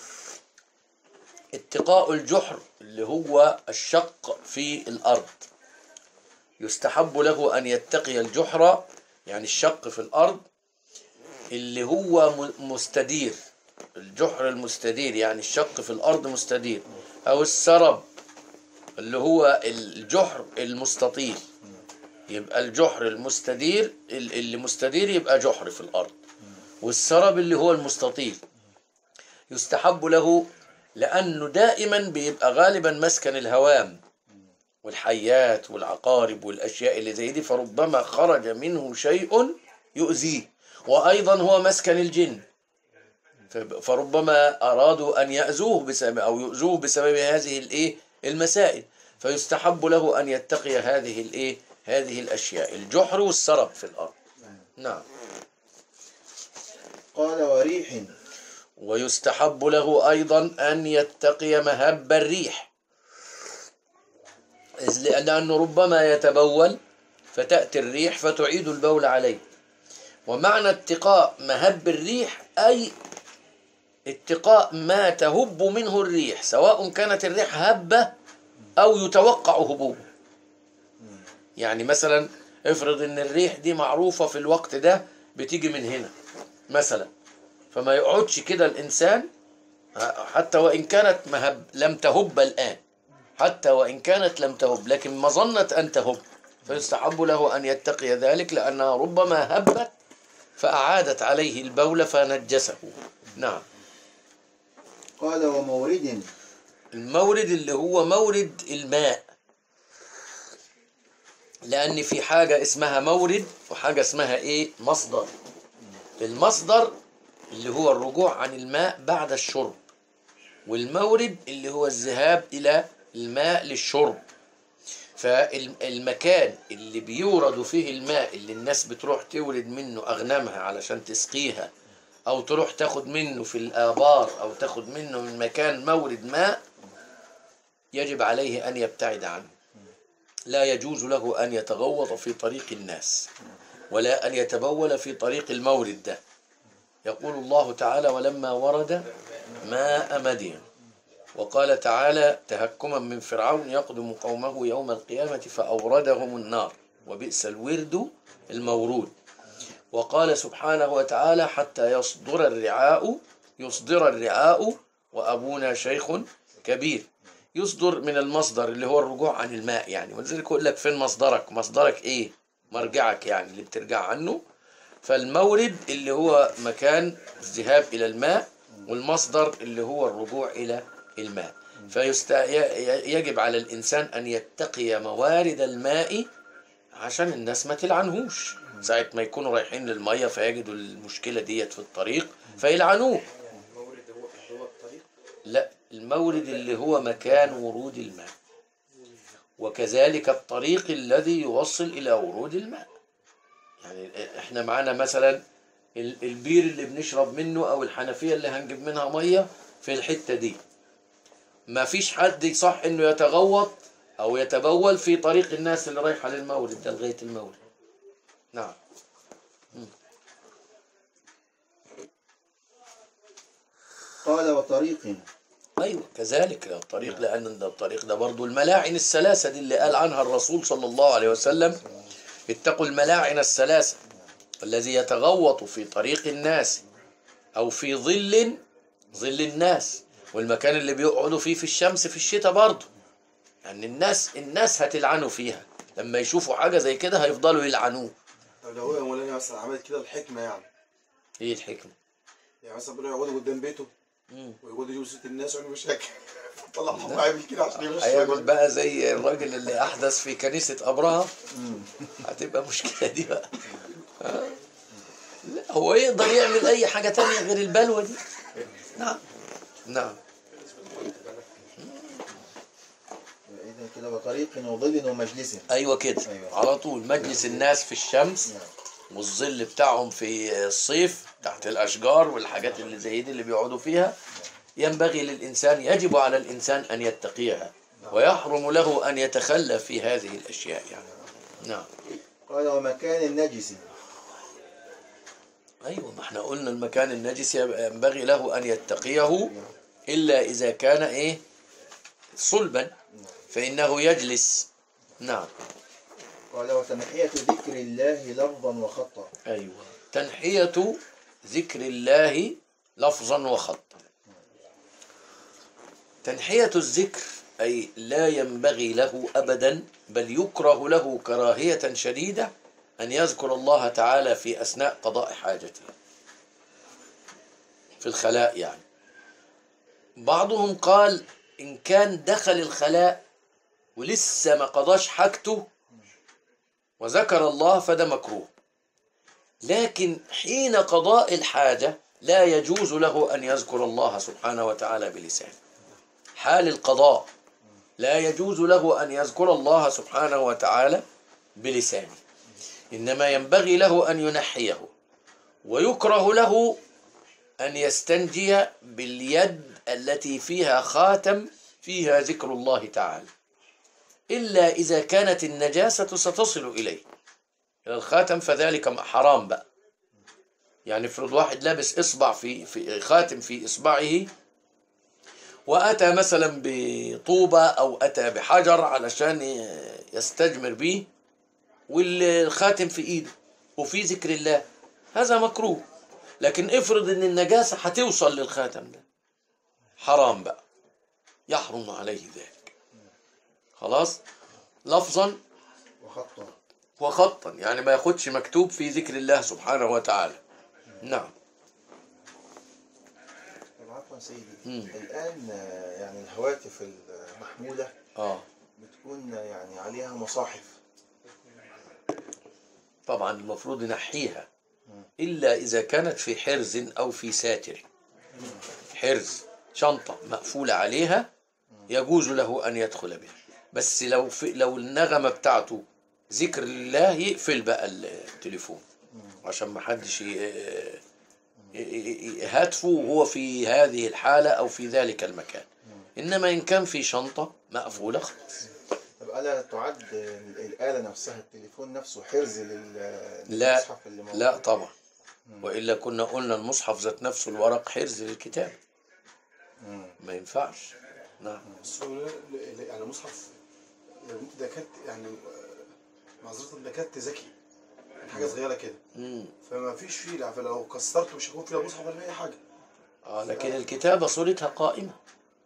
اتقاء الجحر اللي هو الشق في الأرض يستحب له أن يتقي الجحر يعني الشق في الأرض اللي هو م- مستدير الجحر المستدير يعني الشق في الأرض مستدير أو السرب اللي هو الجحر المستطيل يبقى الجحر المستدير ال- اللي مستدير يبقى جحر في الأرض والسرب اللي هو المستطيل يستحب له لأنه دائما بيبقى غالبا مسكن الهوام والحيات والعقارب والأشياء اللي زي دي فربما خرج منه شيء يؤذيه وأيضا هو مسكن الجن فب- فربما أرادوا أن يأذوه بسبب أو يؤذوه بسبب هذه الإيه المسائل فيستحب له أن يتقي هذه الإيه هذه الأشياء الجحر والسرب في الأرض نعم قال وريح ويستحب له أيضا أن يتقي مهب الريح إذ لأنه ربما يتبول فتأتي الريح فتعيد البول عليه ومعنى اتقاء مهب الريح أي اتقاء ما تهب منه الريح سواء كانت الريح هبة أو يتوقع هبوبه يعني مثلا افرض ان الريح دي معروفة في الوقت ده بتيجي من هنا مثلا فما يقعدش كده الإنسان حتى وإن كانت مهب لم تهب الآن حتى وإن كانت لم تهب لكن مظنة أن تهب فيستحب له أن يتقي ذلك لأنها ربما هبت فأعادت عليه البول فنجسه نعم قال ومورد المورد اللي هو مورد الماء لأن في حاجة اسمها مورد وحاجة اسمها إيه مصدر المصدر اللي هو الرجوع عن الماء بعد الشرب والمورد اللي هو الذهاب إلى الماء للشرب فالمكان اللي بيورد فيه الماء اللي الناس بتروح تورد منه أغنامها علشان تسقيها أو تروح تاخد منه في الآبار أو تاخد منه من مكان مورد ماء يجب عليه أن يبتعد عنه لا يجوز له أن يتغوط في طريق الناس ولا أن يتبول في طريق المورد ده يقول الله تعالى ولما ورد ماء مدين وقال تعالى تهكما من فرعون يقدم قومه يوم القيامة فأوردهم النار وبئس الورد المورود وقال سبحانه وتعالى حتى يصدر الرعاء يصدر الرعاء وأبونا شيخ كبير يصدر من المصدر اللي هو الرجوع عن الماء يعني ولذلك يقول لك فين مصدرك مصدرك ايه مرجعك يعني اللي بترجع عنه فالمورد اللي هو مكان الذهاب إلى الماء والمصدر اللي هو الرجوع إلى الماء فيجب على الإنسان أن يتقي موارد الماء عشان الناس ما تلعنهوش ساعة ما يكونوا رايحين للمية فيجدوا المشكلة ديت في الطريق فيلعنوه المورد هو هو الطريق لا المورد اللي هو مكان ورود الماء وكذلك الطريق الذي يوصل إلى ورود الماء يعني احنا معانا مثلا ال- البير اللي بنشرب منه أو الحنفية اللي هنجيب منها مية في الحتة دي ما فيش حد يصح انه يتغوط او يتبول في طريق الناس اللي رايحة للمورد ده لغاية المورد نعم قال وطريق ايوه كذلك الطريق لان ده الطريق ده برضو الملاعن الثلاثه دي اللي قال عنها الرسول صلى الله عليه وسلم اتقوا الملاعن الثلاثه الذي يتغوط في طريق الناس او في ظل ظل الناس والمكان اللي بيقعدوا فيه في الشمس في الشتاء برضو يعني الناس الناس هتلعنوا فيها لما يشوفوا حاجه زي كده هيفضلوا يلعنوه طب لو هو يا مولانا مثلا عملت كده الحكمه يعني ايه الحكمه يعني مثلا بيقولوا يقعدوا قدام بيته مم. ويقعدوا يجيبوا ست الناس ويعملوا مشاكل طلع حمار عامل كده عشان يمشي هيعمل بقى زي الراجل اللي احدث في كنيسه ابرهة هتبقى مشكله دي بقى ها؟ لا هو يقدر يعمل اي حاجه تانية غير البلوه دي نعم نعم إذا كده وطريق وظل ومجلس ايوه كده أيوة. على طول مجلس الناس في الشمس نعم. والظل بتاعهم في الصيف تحت الاشجار والحاجات اللي زي دي اللي بيقعدوا فيها ينبغي للانسان يجب على الانسان ان يتقيها ويحرم له ان يتخلى في هذه الاشياء يعني نعم قال ومكان النجس ايوه ما احنا قلنا المكان النجس ينبغي له ان يتقيه الا اذا كان ايه صلبا فانه يجلس نعم قال وتنحية ذكر الله لفظا وخطا ايوه تنحيه ذكر الله لفظا وخطا تنحيه الذكر اي لا ينبغي له ابدا بل يكره له كراهيه شديده ان يذكر الله تعالى في اثناء قضاء حاجته في الخلاء يعني بعضهم قال إن كان دخل الخلاء ولسه ما قضاش حاجته وذكر الله فده مكروه لكن حين قضاء الحاجة لا يجوز له أن يذكر الله سبحانه وتعالى بلسانه حال القضاء لا يجوز له أن يذكر الله سبحانه وتعالى بلسانه إنما ينبغي له أن ينحيه ويكره له أن يستنجي باليد التي فيها خاتم فيها ذكر الله تعالى إلا إذا كانت النجاسة ستصل إليه إلى الخاتم فذلك حرام بقى يعني افرض واحد لابس إصبع في, في خاتم في إصبعه وأتى مثلا بطوبة أو أتى بحجر علشان يستجمر به والخاتم في إيده وفي ذكر الله هذا مكروه لكن افرض ان النجاسة هتوصل للخاتم ده حرام بقى يحرم عليه ذلك خلاص لفظا وخطا وخطا يعني ما ياخدش مكتوب في ذكر الله سبحانه وتعالى نعم طب عفوا سيدي مم. الآن آه، يعني الهواتف المحمولة اه بتكون آه، يعني عليها مصاحف طبعا المفروض نحيها إلا إذا كانت في حرز أو في ساتر حرز شنطة مقفولة عليها يجوز له أن يدخل بها بس لو في لو النغمة بتاعته ذكر الله يقفل بقى التليفون عشان ما حدش ي- ي- ي- هاتفه وهو في هذه الحالة أو في ذلك المكان إنما إن كان في شنطة مقفولة خلاص طب ألا تعد آه، الآلة نفسها التليفون نفسه حرز لل- لا للمصحف اللي موجود لا طبعا وإلا كنا قلنا المصحف ذات نفسه الورق حرز للكتاب مم. ما ينفعش نعم بس هو ل- ل- يعني مصحف ده كانت يعني آه، معذرة ده كانت ذكي حاجة صغيرة كده مم. فما فيش فيه لا فلو كسرته مش هيكون فيها مصحف ولا أي حاجة آه لكن الكتابة صورتها قائمة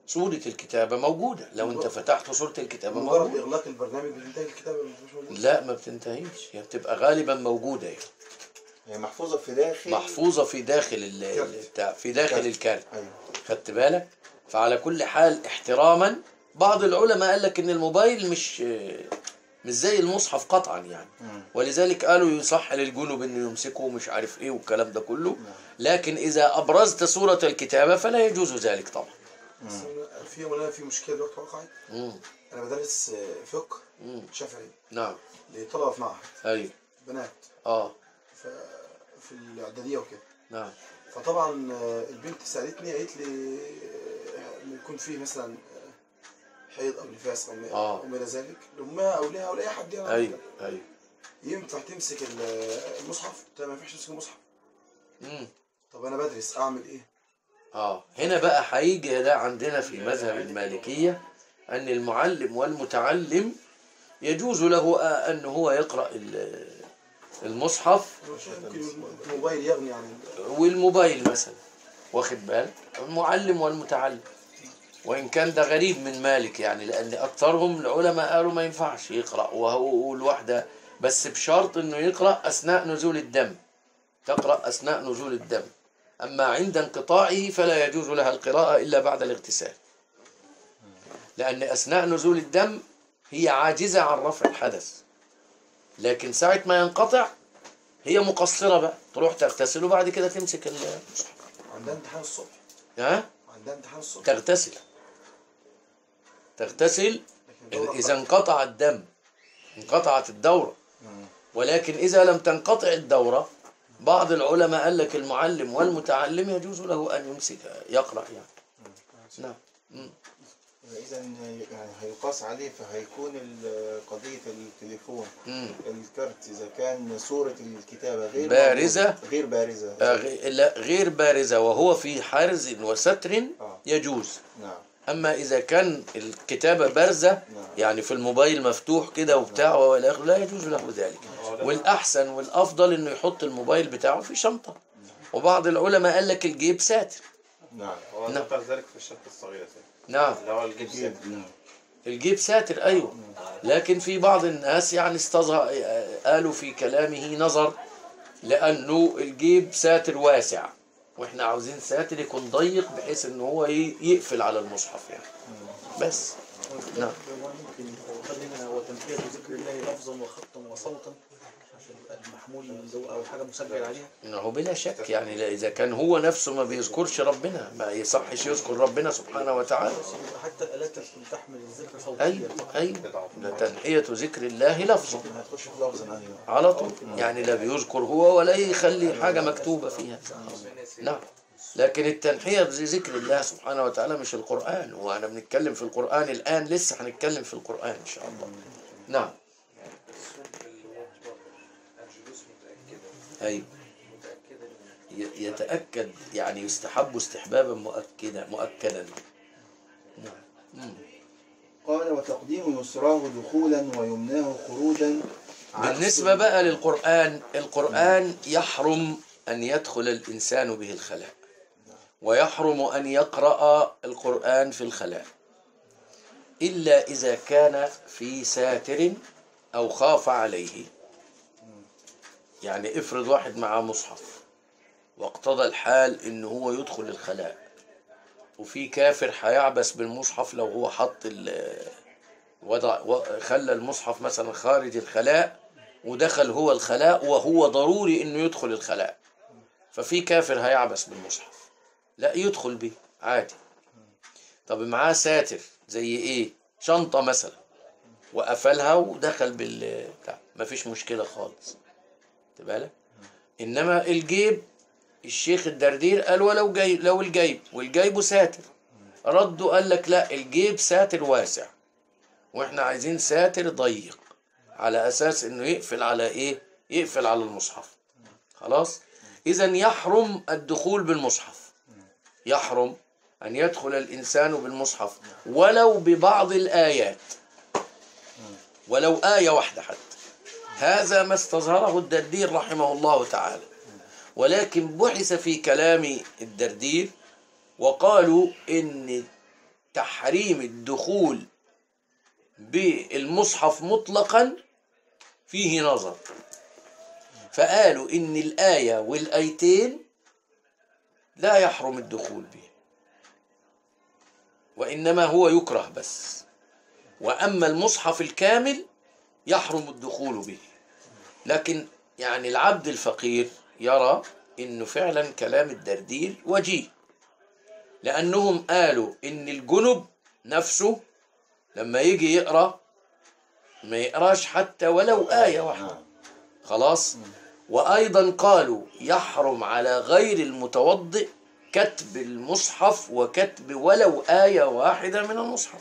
صورة الكتابة موجودة لو انت فتحت صورة الكتابة مجرد موجودة اغلاق البرنامج بتنتهي الكتابه مش موجود لا ما بتنتهيش هي بتبقى غالبا موجودة يعني. هي محفوظة في داخل محفوظة في داخل ال- كارت. ال- بتاع- في داخل كارت. الكارت أيوة خدت بالك فعلى كل حال احتراما بعض العلماء قال لك ان الموبايل مش مش زي المصحف قطعا يعني مم. ولذلك قالوا يصح للجنوب انه يمسكه مش عارف ايه والكلام ده كله لكن اذا ابرزت صورة الكتابة فلا يجوز ذلك طبعا بس أنا في ولا في مشكله دلوقتي وقعت مم. انا بدرس آه، فقه مم. شافعي نعم لطلبه في معهد ايوه بنات اه ف في الاعداديه وكده نعم فطبعا آه، البنت سالتني قالت لي آه، إن يكون في مثلا آه، حيض او نفاس او ما آه. أو ما الى ذلك لامها او لها او لاي حد يعني ايوه ايوه ينفع تمسك ال- المصحف؟ قلت لها ما ينفعش تمسك المصحف مم. طب انا بدرس اعمل ايه؟ اه هنا بقى هيجي ده عندنا في مذهب المالكية أن المعلم والمتعلم يجوز له آه، أن هو يقرأ ال- المصحف ممكن الموبايل يغني عن ال- والموبايل مثلا واخد بالك المعلم والمتعلم وإن كان ده غريب من مالك يعني لأن أكثرهم العلماء قالوا ما ينفعش يقرأ وهو الواحدة بس بشرط إنه يقرأ أثناء نزول الدم تقرأ أثناء نزول الدم أما عند انقطاعه فلا يجوز لها القراءة إلا بعد الاغتسال لأن أثناء نزول الدم هي عاجزة عن رفع الحدث لكن ساعة ما ينقطع هي مقصرة بقى تروح تغتسل وبعد كده تمسك المصحف عندها امتحان الصبح ها عندها امتحان الصبح تغتسل تغتسل لكن دورة إذا انقطع الدم انقطعت الدورة ولكن إذا لم تنقطع الدورة بعض العلماء قال لك المعلم والمتعلم يجوز له أن يمسك يقرأ يعني نعم مم. إذا يعني هيقاس عليه فهيكون ال- قضية التليفون مم. الكارت إذا كان صورة الكتابة غير بارزة. موجودة- غير بارزة آه، غ- لا غير بارزة وهو في حرز وستر آه. يجوز نعم أما إذا كان الكتابة بارزة يعني في الموبايل مفتوح كده وبتاع والى آخره لا يجوز له ذلك والأحسن والأفضل إنه يحط الموبايل بتاعه في شنطة وبعض العلماء قال لك الجيب ساتر نعم هو نعم. ذكر ذلك في الشرط الصغيرة سيدي. نعم اللي هو الجيب سيت. نعم الجيب ساتر أيوه لكن في بعض الناس يعني استظهر قالوا في كلامه نظر لأنه الجيب ساتر واسع واحنا عاوزين ساتر يكون ضيق بحيث ان هو ي- يقفل على المصحف يعني بس نعم ممكن خلينا وتنفيذ ذكر الله لفظا وخطا وصوتا عشان يبقى المحمول من جوه او حاجه مسجل عليها انه بلا شك يعني لا اذا كان هو نفسه ما بيذكرش ربنا ما يصحش يذكر ربنا سبحانه وتعالى بس يبقى حتى الالات اللي بتحمل الذكر صوتيا ايوه ايوه ده تنحية ذكر الله لفظا هتخش في لفظا أيوه على طول يعني لا بيذكر هو ولا يخلي حاجة مكتوبة فيها نعم لكن التنحية بذكر الله سبحانه وتعالى مش القرآن وأنا بنتكلم في القرآن الآن لسه هنتكلم في القرآن إن شاء الله نعم أيوه ي- يتأكد يعني يستحب استحبابا مؤكدا مؤكدا نعم قال وتقديم يسراه دخولا ويمناه خروجا عكس- بالنسبة بقى للقرآن القرآن يحرم أن يدخل الإنسان به الخلاء ويحرم أن يقرأ القرآن في الخلاء إلا إذا كان في ساتر أو خاف عليه يعني افرض واحد معاه مصحف واقتضى الحال إن هو يدخل الخلاء وفي كافر هيعبس بالمصحف لو هو حط ال- وضع و- خلى المصحف مثلا خارج الخلاء ودخل هو الخلاء وهو ضروري انه يدخل الخلاء ففي كافر هيعبس بالمصحف لا يدخل به عادي طب معاه ساتر زي ايه شنطة مثلا وقفلها ودخل بال بتاع مفيش مشكلة خالص خدت بالك انما الجيب الشيخ الدردير قال ولو جاي لو الجيب والجيب ساتر ردوا قال لك لا الجيب ساتر واسع واحنا عايزين ساتر ضيق على اساس انه يقفل على ايه يقفل على المصحف خلاص اذا يحرم الدخول بالمصحف يحرم ان يدخل الانسان بالمصحف ولو ببعض الايات ولو ايه واحده حتى هذا ما استظهره الدردير رحمه الله تعالى ولكن بحث في كلام الدردير وقالوا ان تحريم الدخول بالمصحف مطلقا فيه نظر فقالوا إن الآية والآيتين لا يحرم الدخول به وإنما هو يكره بس وأما المصحف الكامل يحرم الدخول به لكن يعني العبد الفقير يرى إنه فعلا كلام الدردير وجيه لأنهم قالوا إن الجنب نفسه لما يجي يقرأ ما يقراش حتى ولو آية واحدة خلاص وأيضا قالوا يحرم على غير المتوضئ كتب المصحف وكتب ولو آية واحدة من المصحف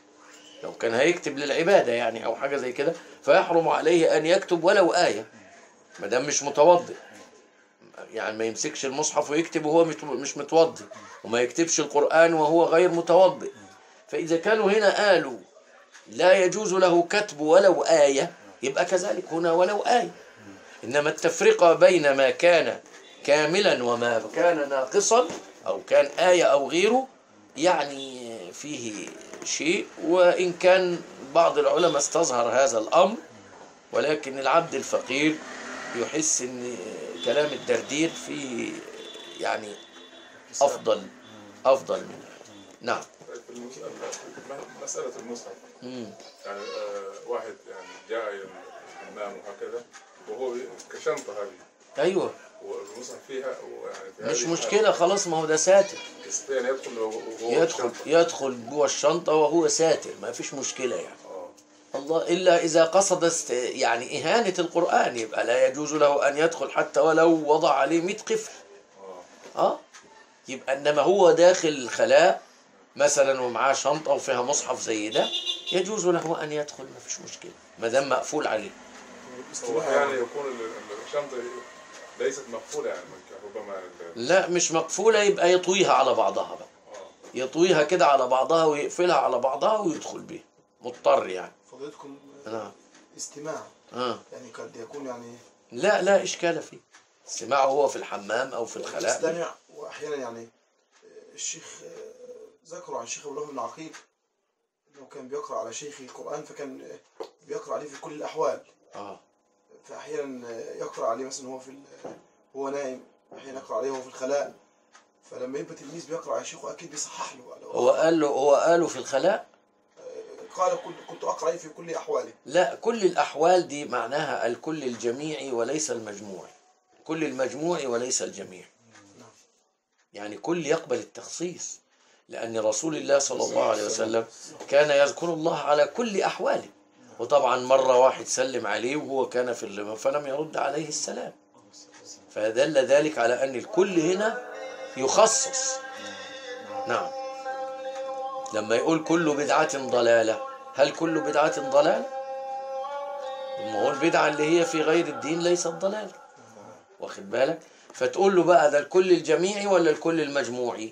لو كان هيكتب للعبادة يعني أو حاجة زي كده فيحرم عليه أن يكتب ولو آية ما دام مش متوضئ يعني ما يمسكش المصحف ويكتب وهو مت- مش متوضئ وما يكتبش القرآن وهو غير متوضئ فإذا كانوا هنا قالوا لا يجوز له كتب ولو آية يبقى كذلك هنا ولو آية إنما التفرقة بين ما كان كاملا وما كان ناقصا أو كان آية أو غيره يعني فيه شيء وإن كان بعض العلماء استظهر هذا الأمر ولكن العبد الفقير يحس ان كلام الدردير فيه يعني افضل افضل منه نعم في المسألة مسألة المصحف مم. يعني آه واحد يعني جاء إلى الحمام وهكذا وهو كشنطة هذه ايوه والمصحف فيها ويعني في مش هذه مشكله خلاص ما هو ده ساتر يستطيع أن يدخل وهو يدخل كشنطة. يدخل جوه الشنطه وهو ساتر ما فيش مشكله يعني آه. الله الا اذا قصد است- يعني اهانه القران يبقى لا يجوز له ان يدخل حتى ولو وضع عليه 100 قفل آه. اه يبقى انما هو داخل الخلاء مثلا ومعاه شنطه وفيها مصحف زي ده يجوز له ان يدخل ما فيش مشكله ما دام مقفول عليه هو أحيانا يكون ال- ال- الشنطة ليست مقفولة يعني ربما ال- لا مش مقفوله يبقى يطويها على بعضها بقى آه. يطويها كده على بعضها ويقفلها على بعضها ويدخل بيها مضطر يعني فضيلتكم نعم استماع آه. يعني قد يكون يعني لا لا اشكال فيه استماعه هو في الحمام او في الخلاء تستمع واحيانا يعني الشيخ ذكروا عن الشيخ ابو بن عقيل انه كان بيقرا على شيخه القران فكان بيقرا عليه في كل الاحوال اه فاحيانا يقرا عليه مثلا هو في ال- هو نايم احيانا يقرا عليه وهو في الخلاء فلما يبقى تلميذ بيقرا على شيخه اكيد بيصحح له لو هو قال له هو قاله في الخلاء قال كنت كنت اقرا عليه في كل احواله لا كل الأحوال دي معناها الكل الجميعي وليس المجموعي كل المجموعي وليس الجميع يعني كل يقبل التخصيص لأن رسول الله صلى الله عليه وسلم كان يذكر الله على كل أحواله وطبعا مرة واحد سلم عليه وهو كان في اللمم فلم يرد عليه السلام فدل ذلك على أن الكل هنا يخصص نعم لما يقول كل بدعة ضلالة هل كل بدعة ضلالة؟ ما هو البدعة اللي هي في غير الدين ليست ضلالة واخد بالك فتقول له بقى ده الكل الجميعي ولا الكل المجموعي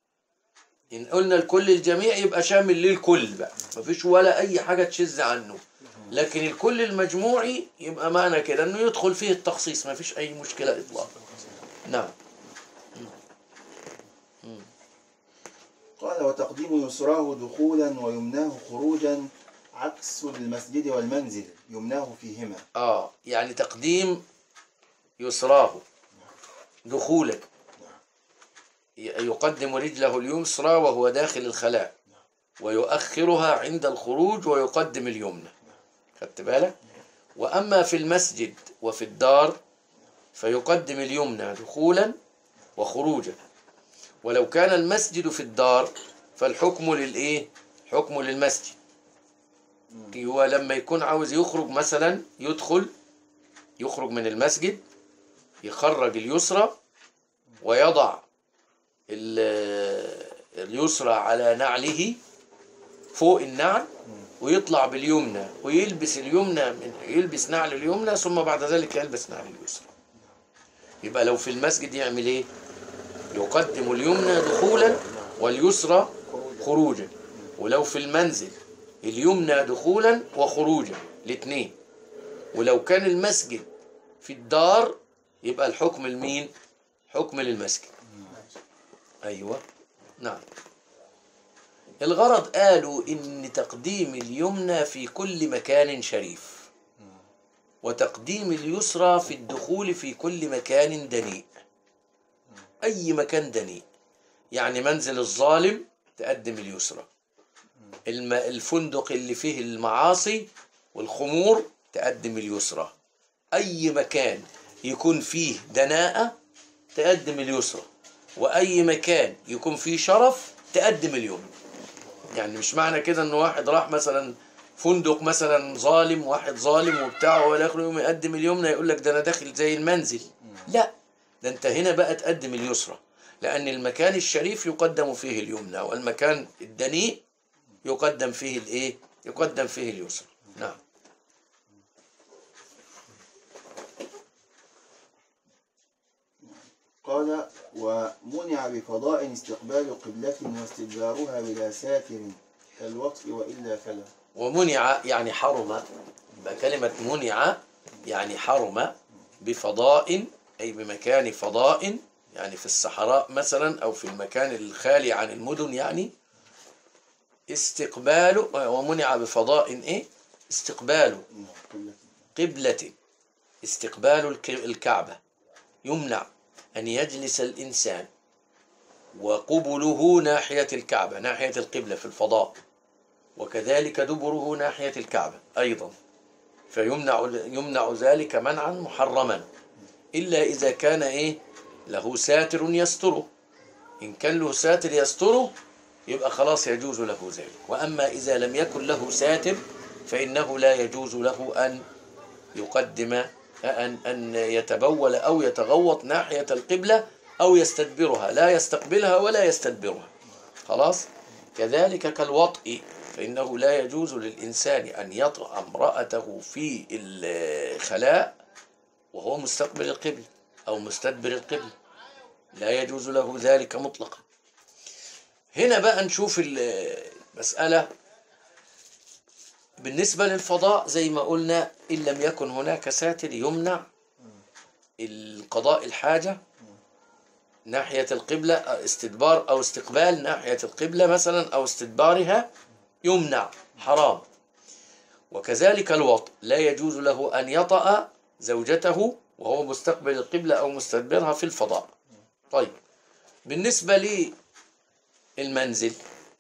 إن قلنا الكل الجميعي يبقى شامل للكل بقى مفيش ولا أي حاجة تشذ عنه لكن الكل المجموعي يبقى معنى كده انه يدخل فيه التخصيص مفيش أي مشكلة إطلاقا نعم قال وتقديم يسراه دخولا ويمناه خروجا عكس المسجد والمنزل يمناه فيهما آه يعني تقديم يسراه دخولا ي- يقدم رجله اليسرى وهو داخل الخلاء ويؤخرها عند الخروج ويقدم اليمنى خدت بالك وأما في المسجد وفي الدار فيقدم اليمنى دخولا وخروجا ولو كان المسجد في الدار فالحكم للإيه حكم للمسجد هو لما يكون عاوز يخرج مثلا يدخل يخرج من المسجد يخرج اليسرى ويضع ال- اليسرى على نعله فوق النعل ويطلع باليمنى ويلبس اليمنى من يلبس نعل اليمنى ثم بعد ذلك يلبس نعل اليسرى يبقى لو في المسجد يعمل ايه يقدم اليمنى دخولا واليسرى خروجا ولو في المنزل اليمنى دخولا وخروجا الاثنين ولو كان المسجد في الدار يبقى الحكم لمين حكم للمسجد ايوه نعم الغرض قالوا إن تقديم اليمنى في كل مكان شريف وتقديم اليسرى في الدخول في كل مكان دنيء أي مكان دنيء يعني منزل الظالم تقدم اليسرى الم- الفندق اللي فيه المعاصي والخمور تقدم اليسرى أي مكان يكون فيه دناءة تقدم اليسرى وأي مكان يكون فيه شرف تقدم اليمنى يعني مش معنى كده ان واحد راح مثلا فندق مثلا ظالم واحد ظالم وبتاع والى اخره يوم يقدم اليمنى يقول لك ده انا داخل زي المنزل لا ده انت هنا بقى تقدم اليسرى لان المكان الشريف يقدم فيه اليمنى والمكان الدنيء يقدم فيه الايه يقدم فيه اليسرى نعم قال ومنع بفضاء استقبال قبلة واستدبارها بلا ساتر كالوطء وإلا فلا ومنع يعني حرم يبقى كلمة منع يعني حرم بفضاء أي بمكان فضاء يعني في الصحراء مثلا أو في المكان الخالي عن المدن يعني استقبال ومنع بفضاء إيه استقبال قبلة قبلة استقبال الك- الكعبة يمنع أن يجلس الإنسان وقبله ناحية الكعبة ناحية القبلة في الفضاء وكذلك دبره ناحية الكعبة أيضا فيمنع يمنع ذلك منعا محرما إلا إذا كان إيه له ساتر يستره إن كان له ساتر يستره يبقى خلاص يجوز له ذلك وأما إذا لم يكن له ساتر فإنه لا يجوز له أن يقدم أن أن يتبول أو يتغوط ناحية القبلة أو يستدبرها لا يستقبلها ولا يستدبرها خلاص كذلك كالوطء فإنه لا يجوز للإنسان أن يطأ امرأته في الخلاء وهو مستقبل القبلة أو مستدبر القبلة لا يجوز له ذلك مطلقا هنا بقى نشوف المسألة بالنسبة للفضاء زي ما قلنا إن لم يكن هناك ساتر يمنع القضاء الحاجة ناحية القبلة استدبار أو استقبال ناحية القبلة مثلا أو استدبارها يمنع حرام وكذلك الوطء لا يجوز له أن يطأ زوجته وهو مستقبل القبلة أو مستدبرها في الفضاء طيب بالنسبة للمنزل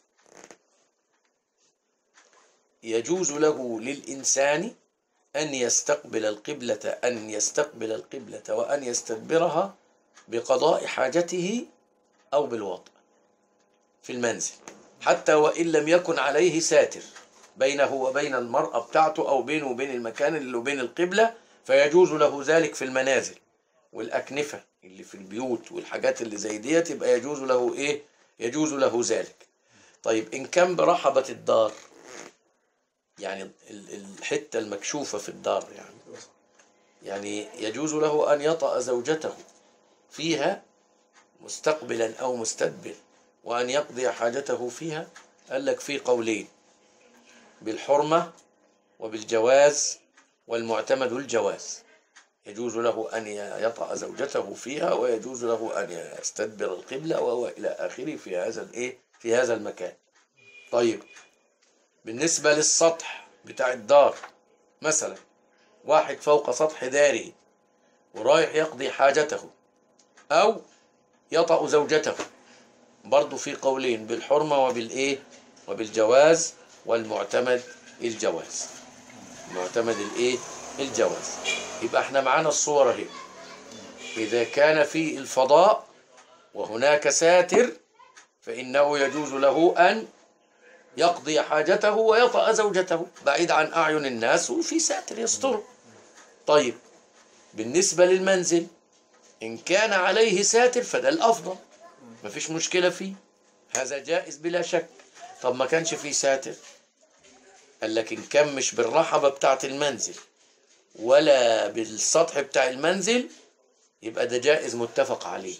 يجوز له للإنسان أن يستقبل القبلة أن يستقبل القبلة وأن يستدبرها بقضاء حاجته أو بالوضع في المنزل حتى وإن لم يكن عليه ساتر بينه وبين المرأة بتاعته أو بينه وبين المكان اللي وبين القبلة فيجوز له ذلك في المنازل والأكنفة اللي في البيوت والحاجات اللي زي ديت يبقى يجوز له إيه يجوز له ذلك طيب إن كان برحبة الدار يعني ال- الحتة المكشوفة في الدار يعني يعني يجوز له أن يطأ زوجته فيها مستقبلا أو مستدبر وأن يقضي حاجته فيها قال لك في قولين بالحرمة وبالجواز والمعتمد الجواز يجوز له أن يطأ زوجته فيها ويجوز له أن يستدبر القبلة وهو إلى آخره في هذا الإيه في هذا المكان طيب بالنسبة للسطح بتاع الدار مثلا واحد فوق سطح داره ورايح يقضي حاجته أو يطأ زوجته برضو في قولين بالحرمة وبالإيه وبالجواز والمعتمد الجواز معتمد الإيه الجواز يبقى احنا معانا الصور اهي إذا كان في الفضاء وهناك ساتر فإنه يجوز له أن يقضي حاجته ويطأ زوجته بعيد عن أعين الناس وفي ساتر يستره طيب بالنسبة للمنزل إن كان عليه ساتر فده الأفضل مفيش مشكلة فيه هذا جائز بلا شك طب ما كانش فيه ساتر قال لك إن كان مش بالرحبة بتاعت المنزل ولا بالسطح بتاع المنزل يبقى ده جائز متفق عليه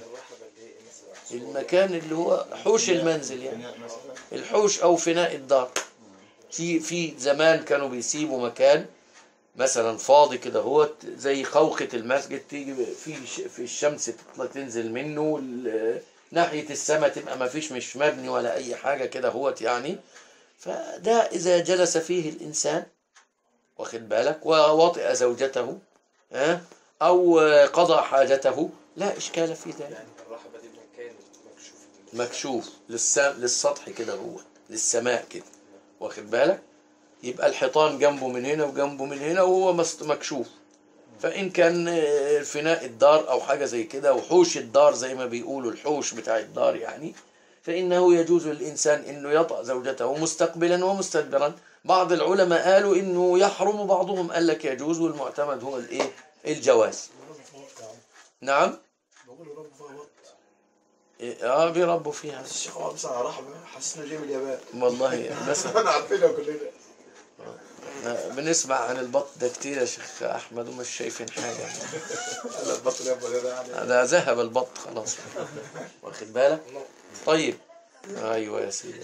المكان اللي هو حوش المنزل يعني الحوش او فناء الدار في في زمان كانوا بيسيبوا مكان مثلا فاضي كده هو زي خوخة المسجد تيجي في ش- في الشمس تطلع تنزل منه ال- ناحية السماء تبقى ما فيش مش مبني ولا أي حاجة كده هوت يعني فده إذا جلس فيه الإنسان واخد بالك ووطئ زوجته ها أو قضى حاجته لا إشكال في ذلك يعني الرحبة دي مكان مكشوف مكشوف للسم... للسطح كده هو للسماء كده واخد بالك يبقى الحيطان جنبه من هنا وجنبه من هنا وهو مست- مكشوف فإن كان آه، فناء الدار أو حاجة زي كده وحوش الدار زي ما بيقولوا الحوش بتاع الدار يعني فإنه يجوز للإنسان إنه يطأ زوجته مستقبلا ومستدبرا بعض العلماء قالوا إنه يحرم وبعضهم قال لك يجوز والمعتمد هو الإيه الجواز الرب في وقت يا عم نعم بقول الرب في وقت إيه، اه بيربوا فيها بس الشيخ عمر بس على رحمه حسسنا جاي من اليابان والله بس احنا عارفينها كلنا بنسمع عن البط ده كتير يا شيخ احمد ومش شايفين حاجه لا البطل يا ده يعني ده ذهب البط خلاص واخد بالك طيب ايوه يا سيدي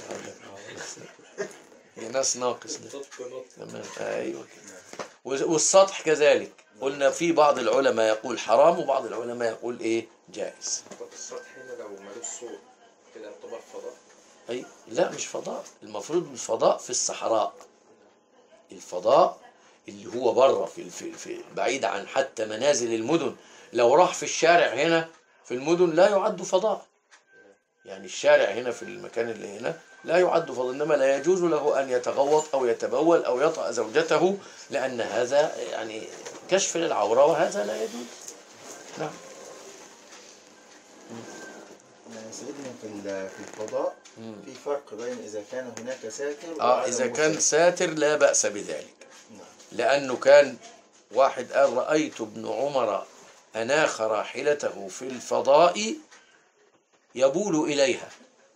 يا ناس ناقص ده نطق نطق تمام ايوه كده والسطح كذلك قلنا في بعض العلماء يقول حرام وبعض العلماء يقول ايه جائز طب السطح هنا لو ملوش صوت كده يعتبر فضاء أي لا مش فضاء المفروض الفضاء في الصحراء الفضاء اللي هو بره في, في, في بعيد عن حتى منازل المدن لو راح في الشارع هنا في المدن لا يعد فضاء يعني الشارع هنا في المكان اللي هنا لا يعد فضاء إنما لا يجوز له أن يتغوط أو يتبول أو يطأ زوجته لأن هذا يعني كشف للعورة وهذا لا يجوز نعم سيدنا في ال- في الفضاء في فرق بين إذا كان هناك ساتر آه وعدم إذا كان ساتر. ساتر لا بأس بذلك نعم. لأنه كان واحد قال رأيت ابن عمر أناخ راحلته في الفضاء يبول إليها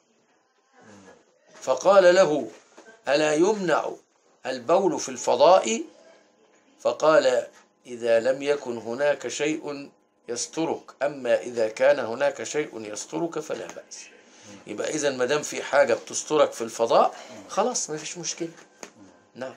فقال له ألا يمنع البول في الفضاء فقال إذا لم يكن هناك شيء يسترك أما إذا كان هناك شيء يسترك فلا بأس يبقى إذا ما دام في حاجة بتسترك في الفضاء خلاص ما فيش مشكلة نعم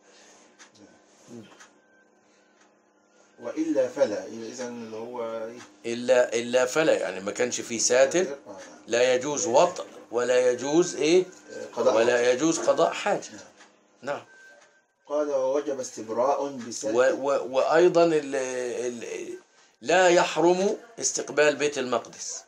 وإلا فلا إذا اللي هو إيه؟ إلا إلا فلا يعني ما كانش فيه ساتر آه، نعم. لا يجوز وطء ولا يجوز إيه قضاء ولا يجوز قضاء حاجة نعم قال ووجب استبراء و بساتر و وأيضا ال ال لا يحرم استقبال بيت المقدس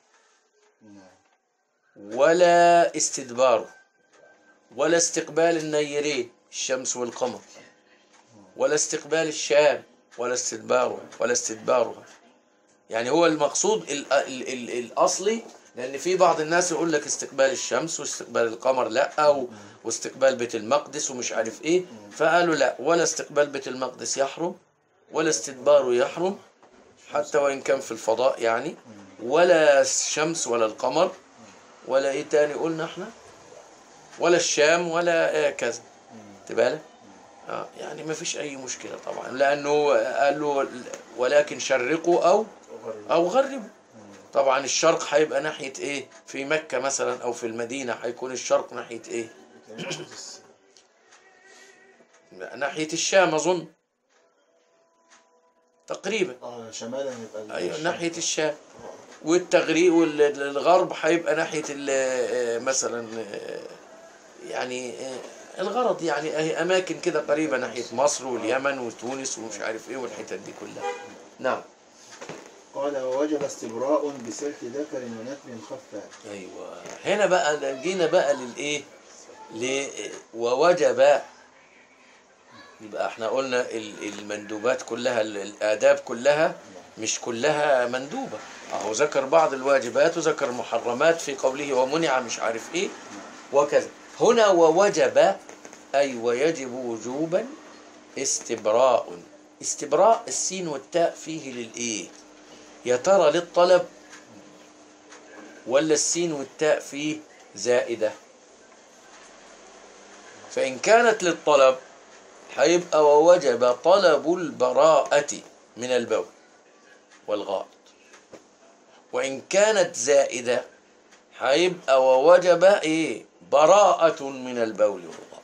نعم. ولا استدباره ولا استقبال النيرين الشمس والقمر ولا استقبال الشام ولا استدباره ولا استدبارها يعني هو المقصود ال ال ال الأصلي لأن في بعض الناس يقول لك استقبال الشمس واستقبال القمر لا أو واستقبال بيت المقدس ومش عارف إيه فقالوا لا ولا استقبال بيت المقدس يحرم ولا استدباره يحرم حتى وإن كان في الفضاء يعني ولا الشمس ولا القمر ولا إيه تاني قلنا إحنا ولا الشام ولا آه كذا تبالك آه يعني ما فيش أي مشكلة طبعا لأنه قال له ولكن شرقوا أو أو غربوا طبعا الشرق هيبقى ناحية إيه في مكة مثلا أو في المدينة هيكون الشرق ناحية إيه ناحية الشام أظن تقريبا اه شمالا يبقى أيوة الشمس. ناحية الشام والتغريب والغرب هيبقى ناحية ال- مثلا يعني الغرض يعني أهي أماكن كده قريبة ناحية مصر واليمن وتونس ومش عارف إيه والحتت دي كلها نعم قال ووجب استبراء بسلك ذكر ونتن خفا ايوه هنا بقى جينا بقى للايه ل ووجب يبقى احنا قلنا ال- المندوبات كلها ال- الاداب كلها مش كلها مندوبه اهو ذكر بعض الواجبات وذكر محرمات في قوله ومنع مش عارف ايه وكذا هنا ووجب اي ويجب وجوبا استبراء استبراء السين والتاء فيه للايه يا ترى للطلب ولا السين والتاء فيه زائدة فإن كانت للطلب هيبقى ووجب طلب البراءة من البول والغائط وإن كانت زائدة هيبقى ووجب إيه براءة من البول والغائط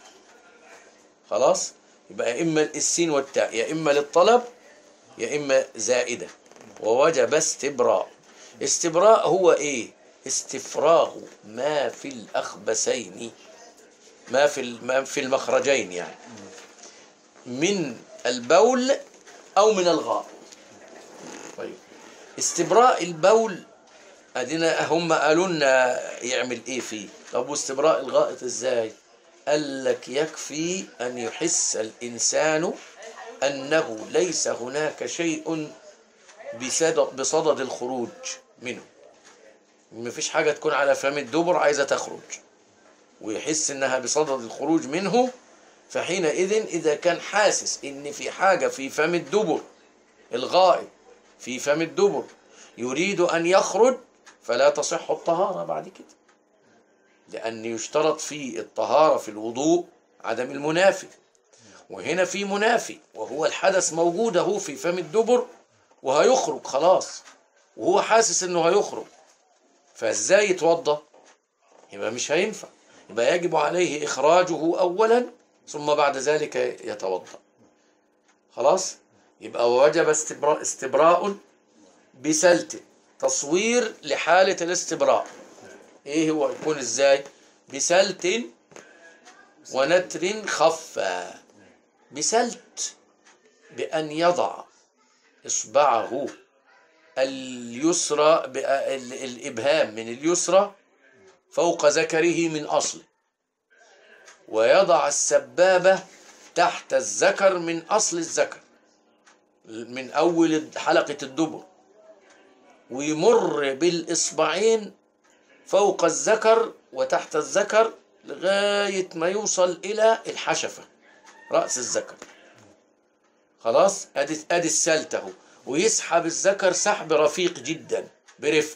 خلاص يبقى يا إما السين والتاء يا إما للطلب يا إما زائدة ووجب استبراء استبراء هو ايه استفراغ ما في الأخبثين ما في ال- ما في المخرجين يعني من البول أو من الغائط طيب استبراء البول ادينا هم قالوا لنا يعمل ايه فيه طب واستبراء الغائط ازاي قال لك يكفي ان يحس الانسان انه ليس هناك شيء بصدد, بصدد الخروج منه مفيش حاجة تكون على فم الدبر عايزة تخرج ويحس انها بصدد الخروج منه فحينئذ اذا كان حاسس ان في حاجة في فم الدبر الغائط في فم الدبر يريد أن يخرج فلا تصح الطهارة بعد كده لأن يشترط في الطهارة في الوضوء عدم المنافي وهنا في منافي وهو الحدث موجود اهو في فم الدبر وهيخرج خلاص وهو حاسس انه هيخرج فازاي يتوضا يبقى مش هينفع يبقى يجب عليه اخراجه اولا ثم بعد ذلك يتوضا خلاص يبقى وجب استبراء استبراء بسلت تصوير لحالة الاستبراء ايه هو يكون ازاي بسلت ونتر خفى بسلت بأن يضع إصبعه اليسرى ب- ال- الإبهام من اليسرى فوق ذكره من أصله ويضع السبابة تحت الذكر من أصل الذكر من أول حلقة الدبر ويمر بالإصبعين فوق الذكر وتحت الذكر لغاية ما يوصل إلى الحشفة رأس الذكر خلاص ادي ادي السلت اهو ويسحب الذكر سحب رفيق جدا برفق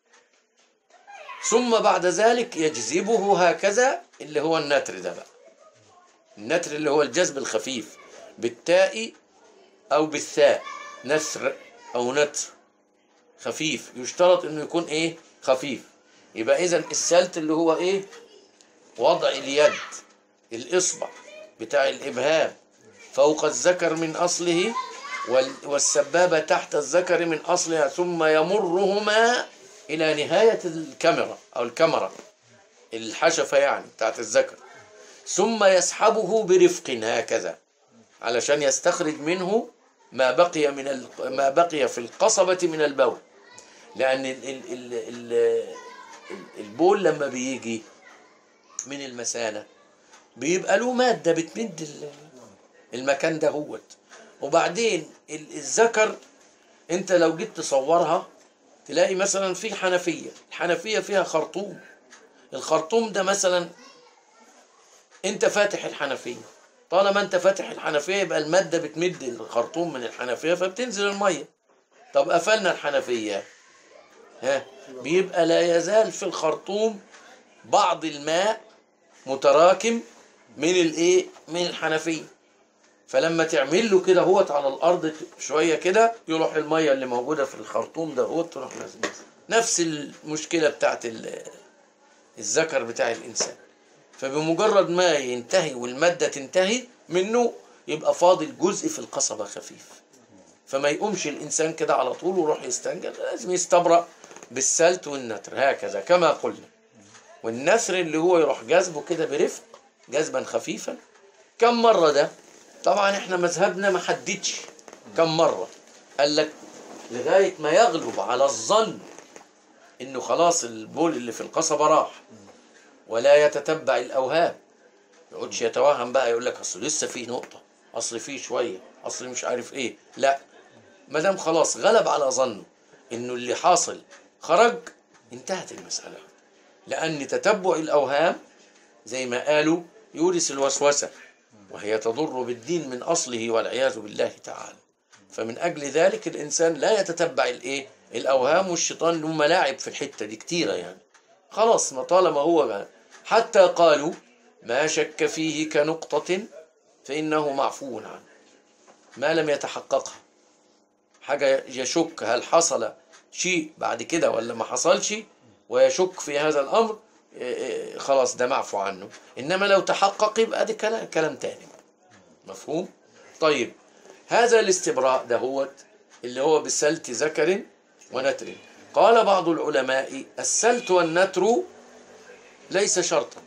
ثم بعد ذلك يجذبه هكذا اللي هو النتر ده بقى النتر اللي هو الجذب الخفيف بالتاء او بالثاء نثر او نتر خفيف يشترط انه يكون ايه خفيف يبقى اذا السلت اللي هو ايه وضع اليد الاصبع بتاع الابهام فوق الذكر من أصله وال- والسبابة تحت الذكر من أصلها ثم يمرهما إلى نهاية الكاميرا أو الكاميرا الحشفة يعني بتاعت الذكر ثم يسحبه برفق هكذا علشان يستخرج منه ما بقي من ال... ما بقي في القصبة من البول لأن ال... ال... ال... ال... البول لما بيجي من المثانة بيبقى له مادة بتمد ال... المكان ده هوت وبعدين ال- الذكر انت لو جيت تصورها تلاقي مثلا في حنفية الحنفية فيها خرطوم الخرطوم ده مثلا انت فاتح الحنفية طالما انت فاتح الحنفية يبقى المادة بتمد الخرطوم من الحنفية فبتنزل المية طب قفلنا الحنفية ها بيبقى لا يزال في الخرطوم بعض الماء متراكم من الايه من الحنفيه فلما تعمل له كده هوت على الارض شويه كده يروح الميه اللي موجوده في الخرطوم ده هوت تروح نازله نفس المشكله بتاعت ال- الذكر بتاع الانسان فبمجرد ما ينتهي والماده تنتهي منه يبقى فاضل جزء في القصبه خفيف فما يقومش الانسان كده على طول ويروح يستنجد لازم يستبرأ بالسلت والنتر هكذا كما قلنا والنثر اللي هو يروح جذبه كده برفق جذبا خفيفا كم مرة ده طبعا احنا مذهبنا ما حددش كم مرة قال لك لغاية ما يغلب على الظن انه خلاص البول اللي في القصبة راح ولا يتتبع الاوهام يقعدش يتوهم بقى يقول لك اصل لسه في نقطة اصل في شوية اصل مش عارف ايه لا ما دام خلاص غلب على ظنه انه اللي حاصل خرج انتهت المسألة لأن تتبع الأوهام زي ما قالوا يورث الوسوسة وهي تضر بالدين من أصله والعياذ بالله تعالى فمن أجل ذلك الإنسان لا يتتبع الإيه الأوهام والشيطان له ملاعب في الحتة دي كتيرة يعني خلاص ما طالما هو بقى. حتى قالوا ما شك فيه كنقطة فإنه معفو عنه ما لم يتحققها حاجة يشك هل حصل شيء بعد كده ولا ما حصلش ويشك في هذا الأمر إيه إيه خلاص ده معفو عنه إنما لو تحقق يبقى ده كلام, كلام تاني مفهوم طيب هذا الاستبراء ده هو اللي هو بسلت ذكر ونتر قال بعض العلماء السلت والنتر ليس شرطا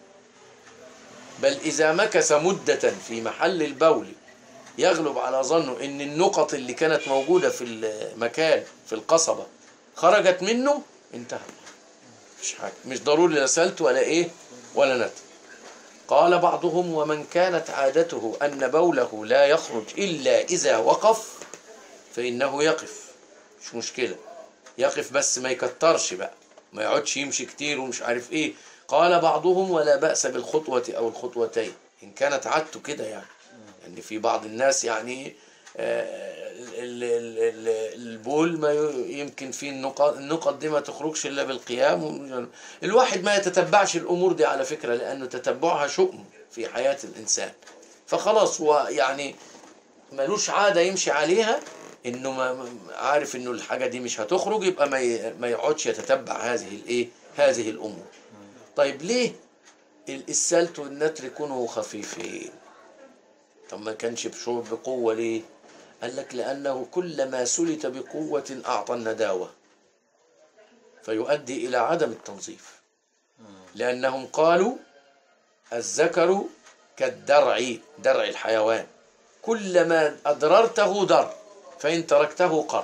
بل إذا مكث مدة في محل البول يغلب على ظنه ان النقط اللي كانت موجودة في المكان في القصبة خرجت منه انتهى مش حاجة مش ضروري لا سلت ولا ايه ولا نتر قال بعضهم ومن كانت عادته أن بوله لا يخرج إلا إذا وقف فإنه يقف مش مشكلة يقف بس ما يكترش بقى ما يقعدش يمشي كتير ومش عارف ايه قال بعضهم ولا بأس بالخطوة أو الخطوتين إن كانت عادته كده يعني يعني في بعض الناس يعني آه، ال- ال- ال- البول ما ي- يمكن فيه النقط النقط دي ما تخرجش الا بالقيام و- الواحد ما يتتبعش الامور دي على فكره لانه تتبعها شؤم في حياه الانسان فخلاص هو يعني ملوش عاده يمشي عليها انه ما ما- عارف انه الحاجه دي مش هتخرج يبقى ما ي- ما يقعدش يتتبع هذه الايه هذه الامور طيب ليه ال- السلت والنتر يكونوا خفيفين طب ما كانش بشعور بقوة ليه قال لك لأنه كلما سلت بقوة أعطى النداوة فيؤدي إلى عدم التنظيف لأنهم قالوا الذكر كالدرع درع الحيوان كلما أضررته ضر فإن تركته قر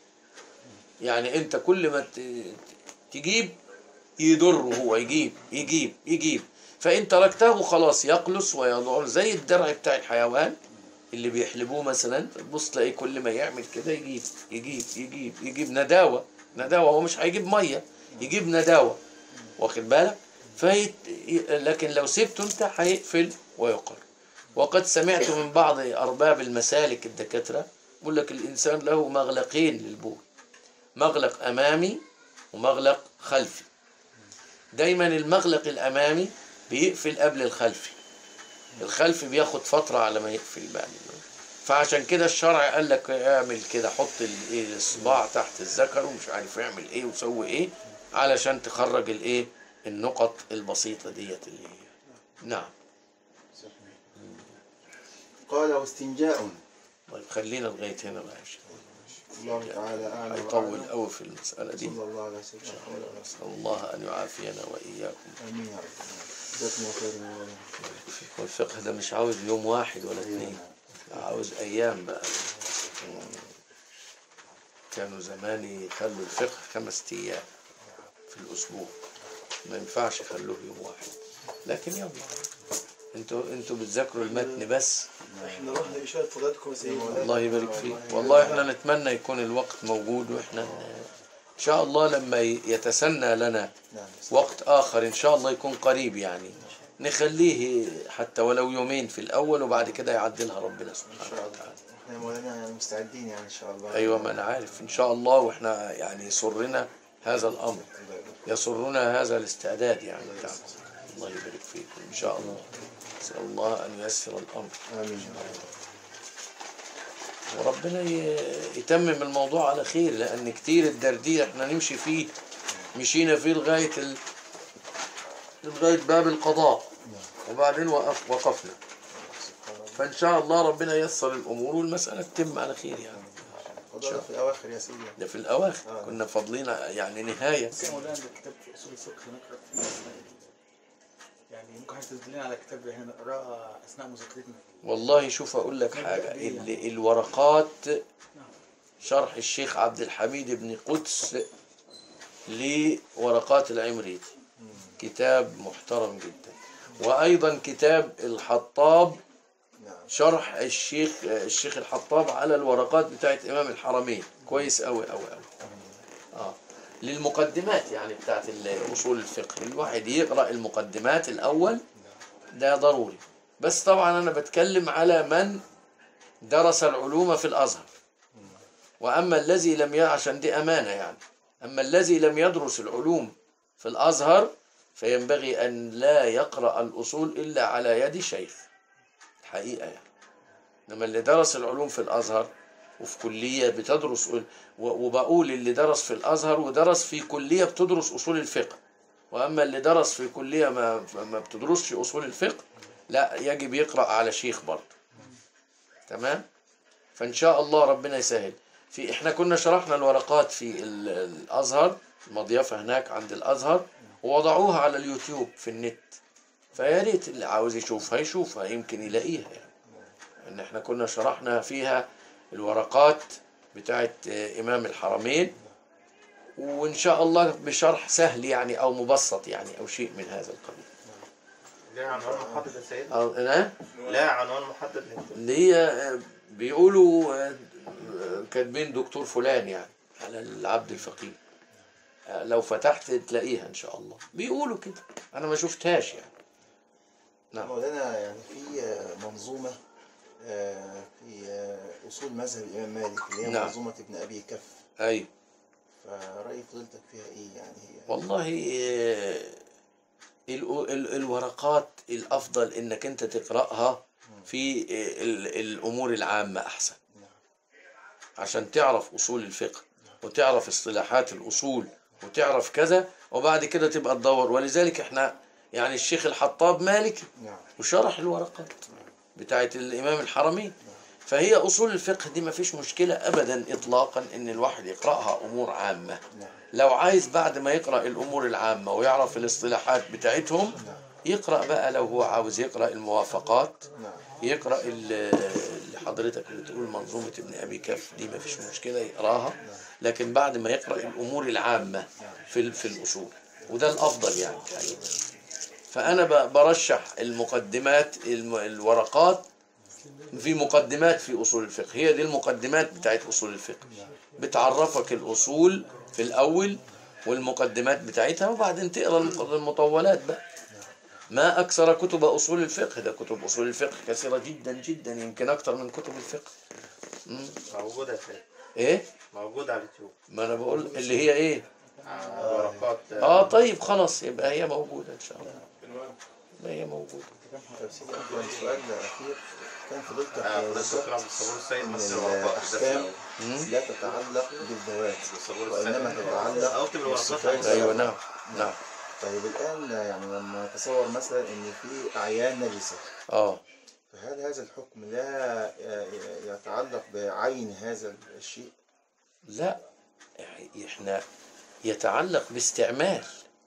يعني أنت كل ما ت- تجيب يضر هو يجيب يجيب يجيب فإن تركته خلاص يقلص ويضر زي الدرع بتاع الحيوان اللي بيحلبوه مثلا تبص تلاقيه كل ما يعمل كده يجيب يجيب يجيب يجيب نداوة نداوة هو مش هيجيب مية يجيب نداوة واخد بالك فهي لكن لو سبته انت هيقفل ويقر وقد سمعت من بعض أرباب المسالك الدكاترة يقول لك الإنسان له مغلقين للبول مغلق أمامي ومغلق خلفي دايما المغلق الامامي بيقفل قبل الخلفي الخلفي بياخد فترة على ما يقفل بقى فعشان كده الشرع قال لك اعمل كده حط ال- إيه الصباع تحت الذكر ومش عارف يعمل ايه وسوي ايه علشان تخرج الايه النقط البسيطة ديت اللي هي نعم قال واستنجاء طيب خلينا لغاية هنا بقى عشان الله تعالى أعلم هيطول وأعلم. قوي في المسألة دي صلى الله على سيدنا محمد نسأل الله أن يعافينا وإياكم آمين يا رب جزاكم الله خير يا مولانا. والفقه ده مش عاوز يوم واحد ولا اثنين عاوز ايام بقى كانوا زمان يخلوا الفقه خمس ايام في الاسبوع ما ينفعش يخلوه يوم واحد لكن يلا انتوا انتوا بتذاكروا المتن بس احنا رحنا إشارة فضلاتكم يا سيدنا الله يبارك فيك والله احنا نتمنى يكون الوقت موجود واحنا ن- ان شاء الله لما ي- يتسنى لنا نعم وقت آخر إن شاء الله يكون قريب يعني نخليه حتى ولو يومين في الأول وبعد كده يعدلها ربنا إن سبحانه شاء الله وتعالى احنا يا مولانا يعني مستعدين يعني إن شاء الله أيوة ما أنا عارف إن شاء الله وإحنا يعني يسرنا هذا الأمر يسرنا هذا الاستعداد يعني بتاعنا الله يبارك فيكم إن شاء الله نسأل الله أن ييسر الأمر آمين يا رب. وربنا ي- يتمم الموضوع على خير لأن كتير الدردير إحنا نمشي فيه مشينا فيه لغاية ال... لغاية باب القضاء وبعدين وقف وقفنا فإن شاء الله ربنا ييسر الأمور والمسألة تتم على خير يعني فضل في الأواخر يا سيدي ده في الأواخر كنا فاضلين يعني نهاية كان مولانا ده كتاب في اصول الفقه نقرا فيه يعني ممكن حضرتك تدلنا على كتاب احنا نقراه اثناء مذاكرتنا والله شوف أقول لك حاجة ال- الورقات شرح الشيخ عبد الحميد بن قدس لورقات العمريتي كتاب محترم جدا وأيضا كتاب الحطاب نعم شرح الشيخ الشيخ الحطاب على الورقات بتاعت إمام الحرمين كويس أوي أوي أوي آه. للمقدمات يعني بتاعت ال- أصول الفقه الواحد يقرأ المقدمات الأول ده ضروري بس طبعا أنا بتكلم على من درس العلوم في الأزهر وأما الذي لم ي... عشان دي أمانة يعني أما الذي لم يدرس العلوم في الأزهر فينبغي أن لا يقرأ الأصول إلا على يد شيخ الحقيقة يعني إنما اللي درس العلوم في الأزهر وفي كلية بتدرس و- وبقول اللي درس في الأزهر ودرس في كلية بتدرس أصول الفقه وأما اللي درس في كلية ما, ما بتدرسش أصول الفقه لا يجب يقرأ على شيخ برضه تمام فإن شاء الله ربنا يسهل في إحنا كنا شرحنا الورقات في ال- الأزهر المضيفة هناك عند الأزهر ووضعوها على اليوتيوب في النت فيا ريت اللي عاوز يشوفها يشوفها يمكن يلاقيها يعني ان احنا كنا شرحنا فيها الورقات بتاعت آه، امام الحرمين وان شاء الله بشرح سهل يعني او مبسط يعني او شيء من هذا القبيل ليه عنوان محدد يا سيدنا؟ أو- أه؟ لا عنوان محدد ليه؟ اللي هي آه، بيقولوا آه، آه، كاتبين دكتور فلان يعني على العبد الفقير آه، لو فتحت تلاقيها ان شاء الله بيقولوا كده انا ما شفتهاش يعني نعم مولانا يعني في آه، منظومة آه، في آه، أصول مذهب الإمام مالك اللي هي نعم. منظومة ابن أبي كف ايوه فرأي فضيلتك فيها إيه يعني هي والله آه، ال- ال- الورقات الافضل انك انت تقراها في آه، ال- الامور العامه احسن عشان تعرف اصول الفقه وتعرف اصطلاحات الاصول وتعرف كذا وبعد كده تبقى تدور ولذلك احنا يعني الشيخ الحطاب مالكي نعم وشرح الورقات بتاعت الإمام الحرمين فهي أصول الفقه دي ما فيش مشكلة أبدا إطلاقا إن الواحد يقرأها أمور عامة نعم لو عايز بعد ما يقرأ الأمور العامة ويعرف الاصطلاحات بتاعتهم يقرأ بقى لو هو عاوز يقرأ الموافقات نعم يقرأ ال- اللي حضرتك بتقول منظومة ابن أبي كف دي ما فيش مشكلة يقراها لكن بعد ما يقرأ الأمور العامة في ال- في الأصول وده الأفضل يعني يعني فأنا ب- برشح المقدمات الم- الورقات في مقدمات في أصول الفقه هي دي المقدمات بتاعت أصول الفقه بتعرفك الأصول في الأول والمقدمات بتاعتها وبعدين تقرأ المق- المطولات بقى ما أكثر كتب أصول الفقه ده كتب أصول الفقه كثيرة جدا جدا يمكن أكثر من كتب الفقه مم. موجودة يا سيدنا إيه موجودة على اليوتيوب ما أنا بقول اللي هي إيه آه، ورقات آه طيب خلاص يبقى هي موجودة إن شاء الله عنوان ما هي موجودة طب سيدي أفضل سؤال أخير كان فضيلتك آه، آه، فضيلة ذكرت الدكتور عبد الصبور السيد إن مثل الورقات الأحكام ده لا تتعلق بالذوات الصبور وإنما السيد تتعلق أكتب الورقات بالصفات أيوة نعم نعم طيب الآن يعني لما نتصور مثلا إن في أعيان نجسة آه فهل هذا الحكم لا يتعلق بعين هذا الشيء؟ لا احنا يتعلق باستعمال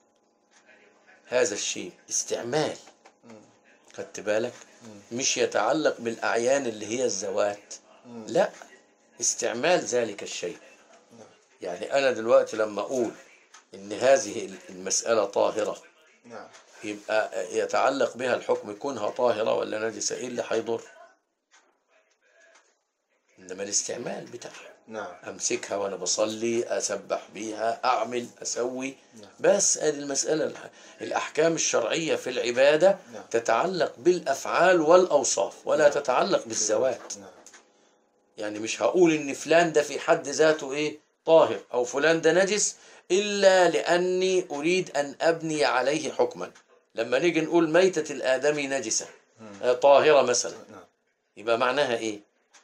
هذا الشيء استعمال خدت بالك مش يتعلق بالأعيان اللي هي الذوات لا استعمال ذلك الشيء يعني أنا دلوقتي لما أقول إن هذه المسألة طاهرة نعم يبقى يتعلق بها الحكم كونها طاهرة ولا نجسة إيه اللي هيضر إنما الاستعمال بتاعها نعم امسكها وانا بصلي اسبح بيها اعمل اسوي بس ادي المساله الح- الاحكام الشرعيه في العباده نعم. تتعلق بالافعال والاوصاف ولا تتعلق بالذوات نعم يعني مش هقول ان فلان ده في حد ذاته ايه طاهر او فلان ده نجس الا لاني اريد ان ابني عليه حكما لما نيجي نقول ميته الادمي نجسه آه، طاهره مثلا نعم يبقى معناها ايه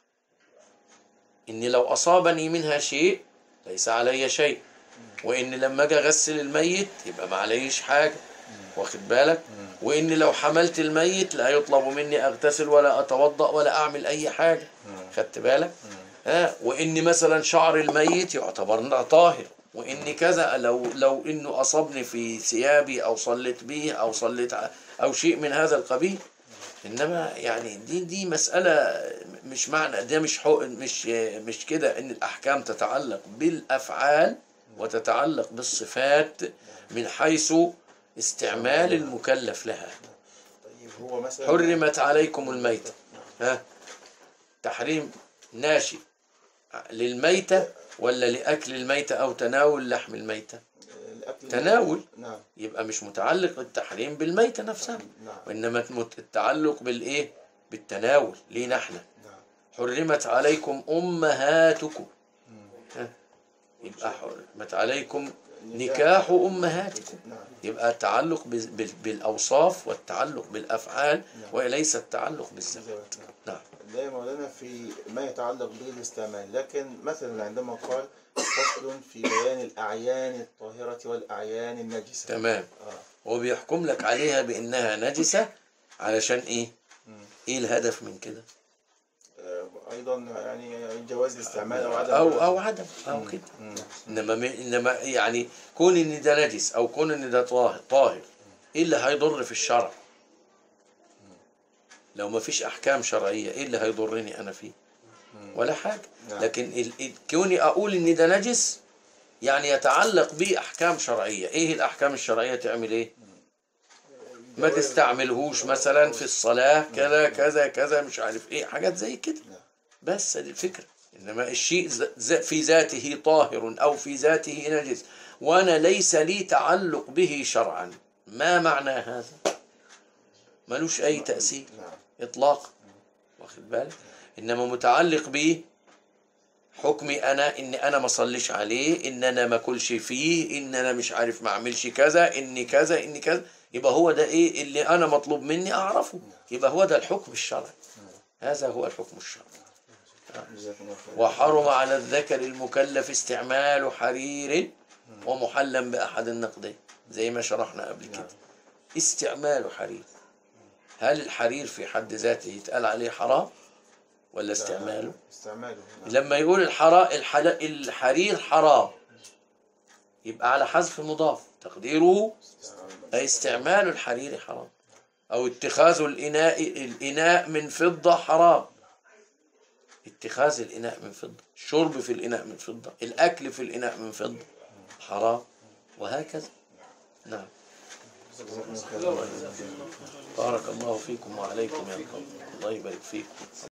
اني لو اصابني منها شيء ليس علي شيء وان لما اجي اغسل الميت يبقى ما عليش حاجه واخد بالك وان لو حملت الميت لا يطلب مني اغتسل ولا اتوضا ولا اعمل اي حاجه خدت بالك ها وان مثلا شعر الميت يعتبر طاهر وان كذا لو لو انه اصابني في ثيابي او صليت به او صليت ع- او شيء من هذا القبيل انما يعني دي دي مساله مش معنى ده مش حق مش مش كده ان الاحكام تتعلق بالافعال وتتعلق بالصفات من حيث استعمال المكلف لها طيب هو مثلا حرمت عليكم الميتة ها تحريم ناشئ للميتة ولا لأكل الميتة أو تناول لحم الميتة الأكل تناول نعم يبقى مش متعلق التحريم بالميتة نفسها نعم وإنما مت- التعلق بالإيه بالتناول لينا احنا نعم حرمت عليكم أمهاتكم ها؟ يبقى حرمت عليكم نكاح أمهاتكم نعم يبقى التعلق بال- بال- بالأوصاف والتعلق بالأفعال وليس التعلق بالذات بالذات، نعم. نعم لا يا مولانا في ما يتعلق بالاستعمال لكن مثلا عندما قال فصل في بيان الأعيان الطاهرة والأعيان النجسة تمام آه. هو بيحكم لك عليها بأنها نجسة علشان إيه؟ مم. إيه الهدف من كده؟ آه، ايضا يعني جواز الاستعمال او عدم او او عدم او كده مم. انما م- انما يعني كون ان ده نجس او كون ان ده طاهر طاهر ايه اللي هيضر في الشرع لو ما فيش احكام شرعيه ايه اللي هيضرني انا فيه ولا حاجه نعم. لكن ال- ال- كوني اقول ان ده نجس يعني يتعلق به احكام شرعيه ايه الاحكام الشرعيه تعمل ايه ما تستعملهوش مثلا في الصلاه كذا كذا كذا مش عارف ايه حاجات زي كده نعم. بس دي الفكره انما الشيء ز- ز- في ذاته طاهر او في ذاته نجس وانا ليس لي تعلق به شرعا ما معنى هذا ملوش اي تاثير نعم اطلاقا واخد بالك انما متعلق به حكمي انا ان انا ما اصليش عليه ان انا ما اكلش فيه ان انا مش عارف ما اعملش كذا اني كذا اني كذا يبقى هو ده ايه اللي انا مطلوب مني اعرفه يبقى هو ده الحكم الشرعي هذا هو الحكم الشرعي جزاكم الله خير وحرم على الذكر المكلف استعمال حرير ومحلا بأحد النقدين زي ما شرحنا قبل كده استعمال حرير هل الحرير في حد ذاته يتقال عليه حرام ولا استعماله استعماله نعم. لما يقول الحرا الحل... الحرير حرام يبقى على حذف المضاف تقديره أي استعمال الحرير حرام أو اتخاذ الإناء الإناء من فضة حرام اتخاذ الإناء من فضة الشرب في الإناء من فضة الأكل في الإناء من فضة حرام وهكذا نعم جزاكم الله خير بارك الله فيكم وعليكم يا قوم الله يبارك فيكم